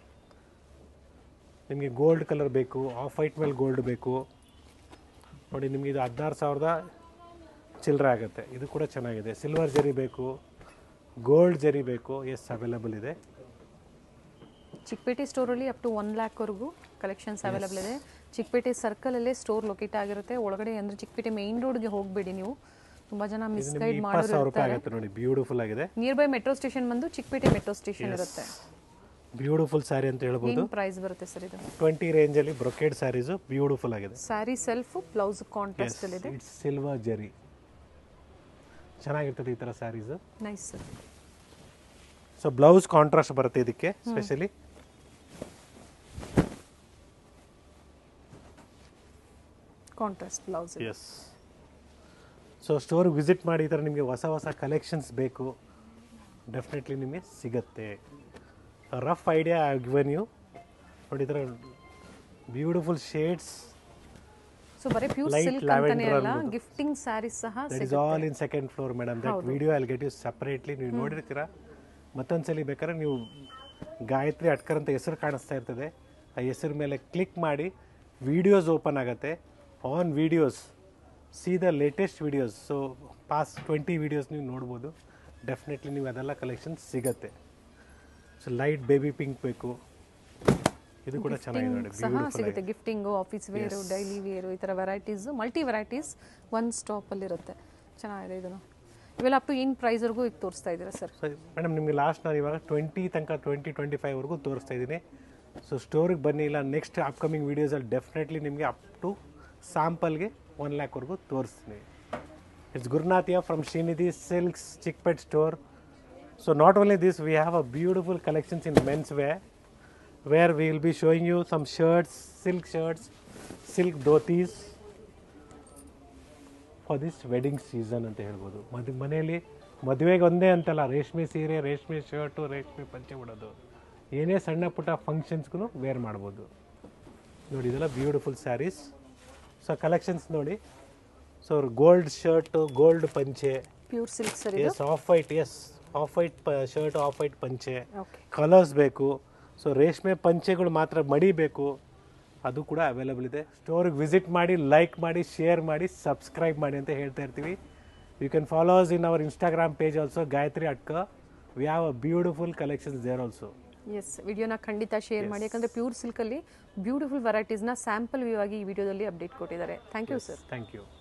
ನಿಮಗೆ ಗೋಲ್ಡ್ ಕಲರ್ ಬೇಕು ಆಫ್ ವೈಟ್ ಮೇಲೆ ಗೋಲ್ಡ್ ಬೇಕು ನೋಡಿ ನಿಮಗೆ ಇದು ಹದಿನಾರು ಸಾವಿರದ ಚಿಲ್ಲರೆ ಆಗುತ್ತೆ ಇದು ಕೂಡ ಚೆನ್ನಾಗಿದೆ ಸಿಲ್ವರ್ ಜರಿ ಬೇಕು ಗೋಲ್ಡ್ ಜರಿ ಬೇಕು ಎಸ್ ಅವೈಲಬಲ್ ಇದೆ ಚಿಕ್ಕಪೇಟೆ ಸ್ಟೋರಲ್ಲಿ ಅಪ್ ಟು ಒನ್ ಲ್ಯಾಕ್ವರೆಗೂ ಕಲೆಕ್ಷನ್ಸ್ ಅವೈಲೇಬಲ್ ಇದೆ ಚಿಕ್ಕಪೇಟೆ ಸರ್ಕಲಲ್ಲೇ ಸ್ಟೋರ್ ಲೊಕೇಟ್ ಆಗಿರುತ್ತೆ ಒಳಗಡೆ ಅಂದರೆ ಚಿಕ್ಕಪೇಟೆ ಮೇನ್ ರೋಡ್ಗೆ ಹೋಗಬೇಡಿ ನೀವು ತುಂಬ ಜನ ಇದು ಮಿಸ್ಗೈಡ್ ನಿಮಗೆ ಇಪ್ಪತ್ತು ಮಾಡೋರು ಸಾವಿರ ರೂಪಾಯಿ ಇರ್ತಾರೆ ಆಗುತ್ತೆ ನೋಡಿ ಬ್ಯೂಟಿಫುಲ್ ಆಗಿದೆ ನಿಯರ್ ಬೈ ಮೆಟ್ರೋ ಸ್ಟೇಷನ್ ಬಂದು ಚಿಕ್ಕಪೇಟೆ ಮೆಟ್ರೋ ಸ್ಟೇಷನ್ ಇರುತ್ತೆ ಬ್ಯೂಟಿಫುಲ್ ಸ್ಯಾರಿ ಅಂತ ಹೇಳ್ಬೋದು ಏನು ಪ್ರೈಸ್ ಬರುತ್ತೆ ಸರ್ ಇದು ಟ್ವೆಂಟಿ ರೇಂಜಲ್ಲಿ ಬ್ರೊಕೇಡ್ ಸ್ಯಾರೀಸು ಬ್ಯೂಟಿಫುಲ್ ಆಗಿದೆ ಸ್ಯಾರಿ ಸೆಲ್ಫ್ ಬ್ಲೌಸ್ ಕಾಂಟ್ರಾಸ್ಟ್ ಅಲ್ಲಿ ಇದೆ ಇಟ್ಸ್ ಸಿಲ್ವರ್ ಜರಿ ಚೆನ್ನಾಗಿರ್ತದೆ ಈ ಥರ sarees nice sir so blouse contrast ಬರುತ್ತೆ ಇದಕ್ಕೆ specially contrast blouse yes so ಸ್ಟೋರ್ಗೆ ವಿಸಿಟ್ ಮಾಡಿ ಈ ಥರ ನಿಮಗೆ ಹೊಸ ಹೊಸ ಕಲೆಕ್ಷನ್ಸ್ ಬೇಕು ಡೆಫಿನೆಟ್ಲಿ ನಿಮಗೆ ಸಿಗತ್ತೆ ರಫ್ ಐಡಿಯಾ ಗಿವನ್ ಯು ನೋಡಿ ಈ ಥರ ಬ್ಯೂಟಿಫುಲ್ ಶೇಡ್ಸ್ ಸೊ ಬರೀ ಪ್ಯೂರ್ Light ಸಿಲ್ಕ್ ಅಂತಾನೆ lavender ಅಲ್ಲ ಅನ್ನೋದು. ಗಿಫ್ಟಿಂಗ್ ಸ್ಯಾರೀಸ್ ಸಹ that is all in second floor madam that video I'll get you separately ನೀವು ನೋಡಿರ್ತೀರಾ ಮತ್ತೊಂದ್ಸಲಿ ಬೇಕಾದ್ರೆ ನೀವು ಗಾಯತ್ರಿ ಅಟ್ಕರ್ ಅಂತ ಹೆಸರು ಕಾಣಿಸ್ತಾ ಇರ್ತದೆ ಆ ಹೆಸರು ಮೇಲೆ ಕ್ಲಿಕ್ ಮಾಡಿ ವಿಡಿಯೋಸ್ ಓಪನ್ ಆಗುತ್ತೆ on videos see the latest videos so past twenty videos ನೀವು ನೋಡ್ಬೋದು ಡೆಫಿನೆಟ್ಲಿ ನೀವು ಅದೆಲ್ಲ ಕಲೆಕ್ಷನ್ ಸಿಗತ್ತೆ ಸೊ ಲೈಟ್ ಬೇಬಿ ಪಿಂಕ್ ಬೇಕು ಇದು ಕೂಡ ಚೆನ್ನಾಗಿದೆ ನೋಡಿ ಸಹ ಬ್ಯೂಟಿಫುಲ್ ಸಿಗುತ್ತೆ gifting office wear daily wear ಈ ಥರ ವೆರೈಟೀಸ್ ಮಲ್ಟಿ ವೆರೈಟೀಸ್ ಒನ್ ಸ್ಟಾಪಲ್ಲಿರುತ್ತೆ ಚೆನ್ನಾಗಿದೆ ಇದನ್ನು ಇವೆಲ್ಲ ಅಪ್ ಟು ಏನು ಪ್ರೈಸ್ವರೆಗೂ ಈಗ ತೋರಿಸ್ತಾ ಇದ್ದೀರಾ ಸರ್ ಸೊ ಮೇಡಮ್ ನಿಮಗೆ ಲಾಸ್ಟ್ ನಾನು ಇವಾಗ ಟ್ವೆಂಟಿ ತನಕ ಟ್ವೆಂಟಿ ಟ್ವೆಂಟಿ ಫೈವ್ವರೆಗೂ ತೋರಿಸ್ತಾ ಇದ್ದೀನಿ ಸೊ ಸ್ಟೋರಿಗೆ ಬನ್ನಿ ಇಲ್ಲ ನೆಕ್ಸ್ಟ್ ಅಪ್ಕಮಿಂಗ್ ವೀಡಿಯೋಸಲ್ಲಿ ಡೆಫಿನೆಟ್ಲಿ ನಿಮಗೆ ಅಪ್ ಟು ಸ್ಯಾಂಪಲ್ಗೆ ಒನ್ ಲ್ಯಾಕ್ವರೆಗೂ ತೋರಿಸ್ತೀನಿ ಇಟ್ಸ್ ಗುರುನಾಥಿಯಾ from Srinidhi Silks Chickpet store so not only this we have a beautiful collections in men's way wear we will be showing you some shirts silk shirts silk dhotis for this wedding season ಅಂತ ಹೇಳ್ಬೋದು ಮದ್ ಮನೆಯಲ್ಲಿ ಮದುವೆಗೆ ಒಂದೇ ಅಂತಲ್ಲ ರೇಷ್ಮೆ ಸೀರೆ ರೇಷ್ಮೆ ಶರ್ಟು ರೇಷ್ಮೆ ಪಂಚೆ ಬಿಡೋದು ಏನೇ ಸಣ್ಣ ಪುಟ್ಟ ಫಂಕ್ಷನ್ಸ್ಗೂ ವೇರ್ ಮಾಡ್ಬೋದು ನೋಡಿ ಇದೆಲ್ಲ ಬ್ಯೂಟಿಫುಲ್ ಸ್ಯಾರೀಸ್ ಸೊ ಕಲೆಕ್ಷನ್ಸ್ ನೋಡಿ ಸೊ ಗೋಲ್ಡ್ ಶರ್ಟು ಗೋಲ್ಡ್ ಪಂಚೆ ಪ್ಯೂರ್ ಸಿಲ್ಕ್ ಸರ್ ಇದು yes off white yes off white shirt off white ಪಂಚೆ ಓಕೆ ಕಲರ್ಸ್ ಬೇಕು ಸೊ ರೇಷ್ಮೆ ಪಂಚೆಗಳು ಮಾತ್ರ ಮಡಿಬೇಕು ಅದು ಕೂಡ ಅವೈಲಬಲ್ ಇದೆ ಸ್ಟೋರಿಗೆ ವಿಸಿಟ್ ಮಾಡಿ ಲೈಕ್ ಮಾಡಿ ಶೇರ್ ಮಾಡಿ ಸಬ್ಸ್ಕ್ರೈಬ್ ಮಾಡಿ ಅಂತ ಹೇಳ್ತಾ ಇರ್ತೀವಿ you can follows in our Instagram page also Gayatri ಅಟ್ಕ we have a beautiful collections there also S ವಿಡಿಯೋನ ಖಂಡಿತ ಶೇರ್ ಮಾಡಿ ಯಾಕಂದರೆ ಪ್ಯೂರ್ ಸಿಲ್ಕಲ್ಲಿ ಬ್ಯೂಟಿಫುಲ್ ವೆರೈಟೀಸ್ನ ಸ್ಯಾಂಪಲ್ ವ್ಯೂ ಆಗಿ ಈ ವಿಡಿಯೋದಲ್ಲಿ ಅಪ್ಡೇಟ್ ಕೊಟ್ಟಿದ್ದಾರೆ thank you sir thank you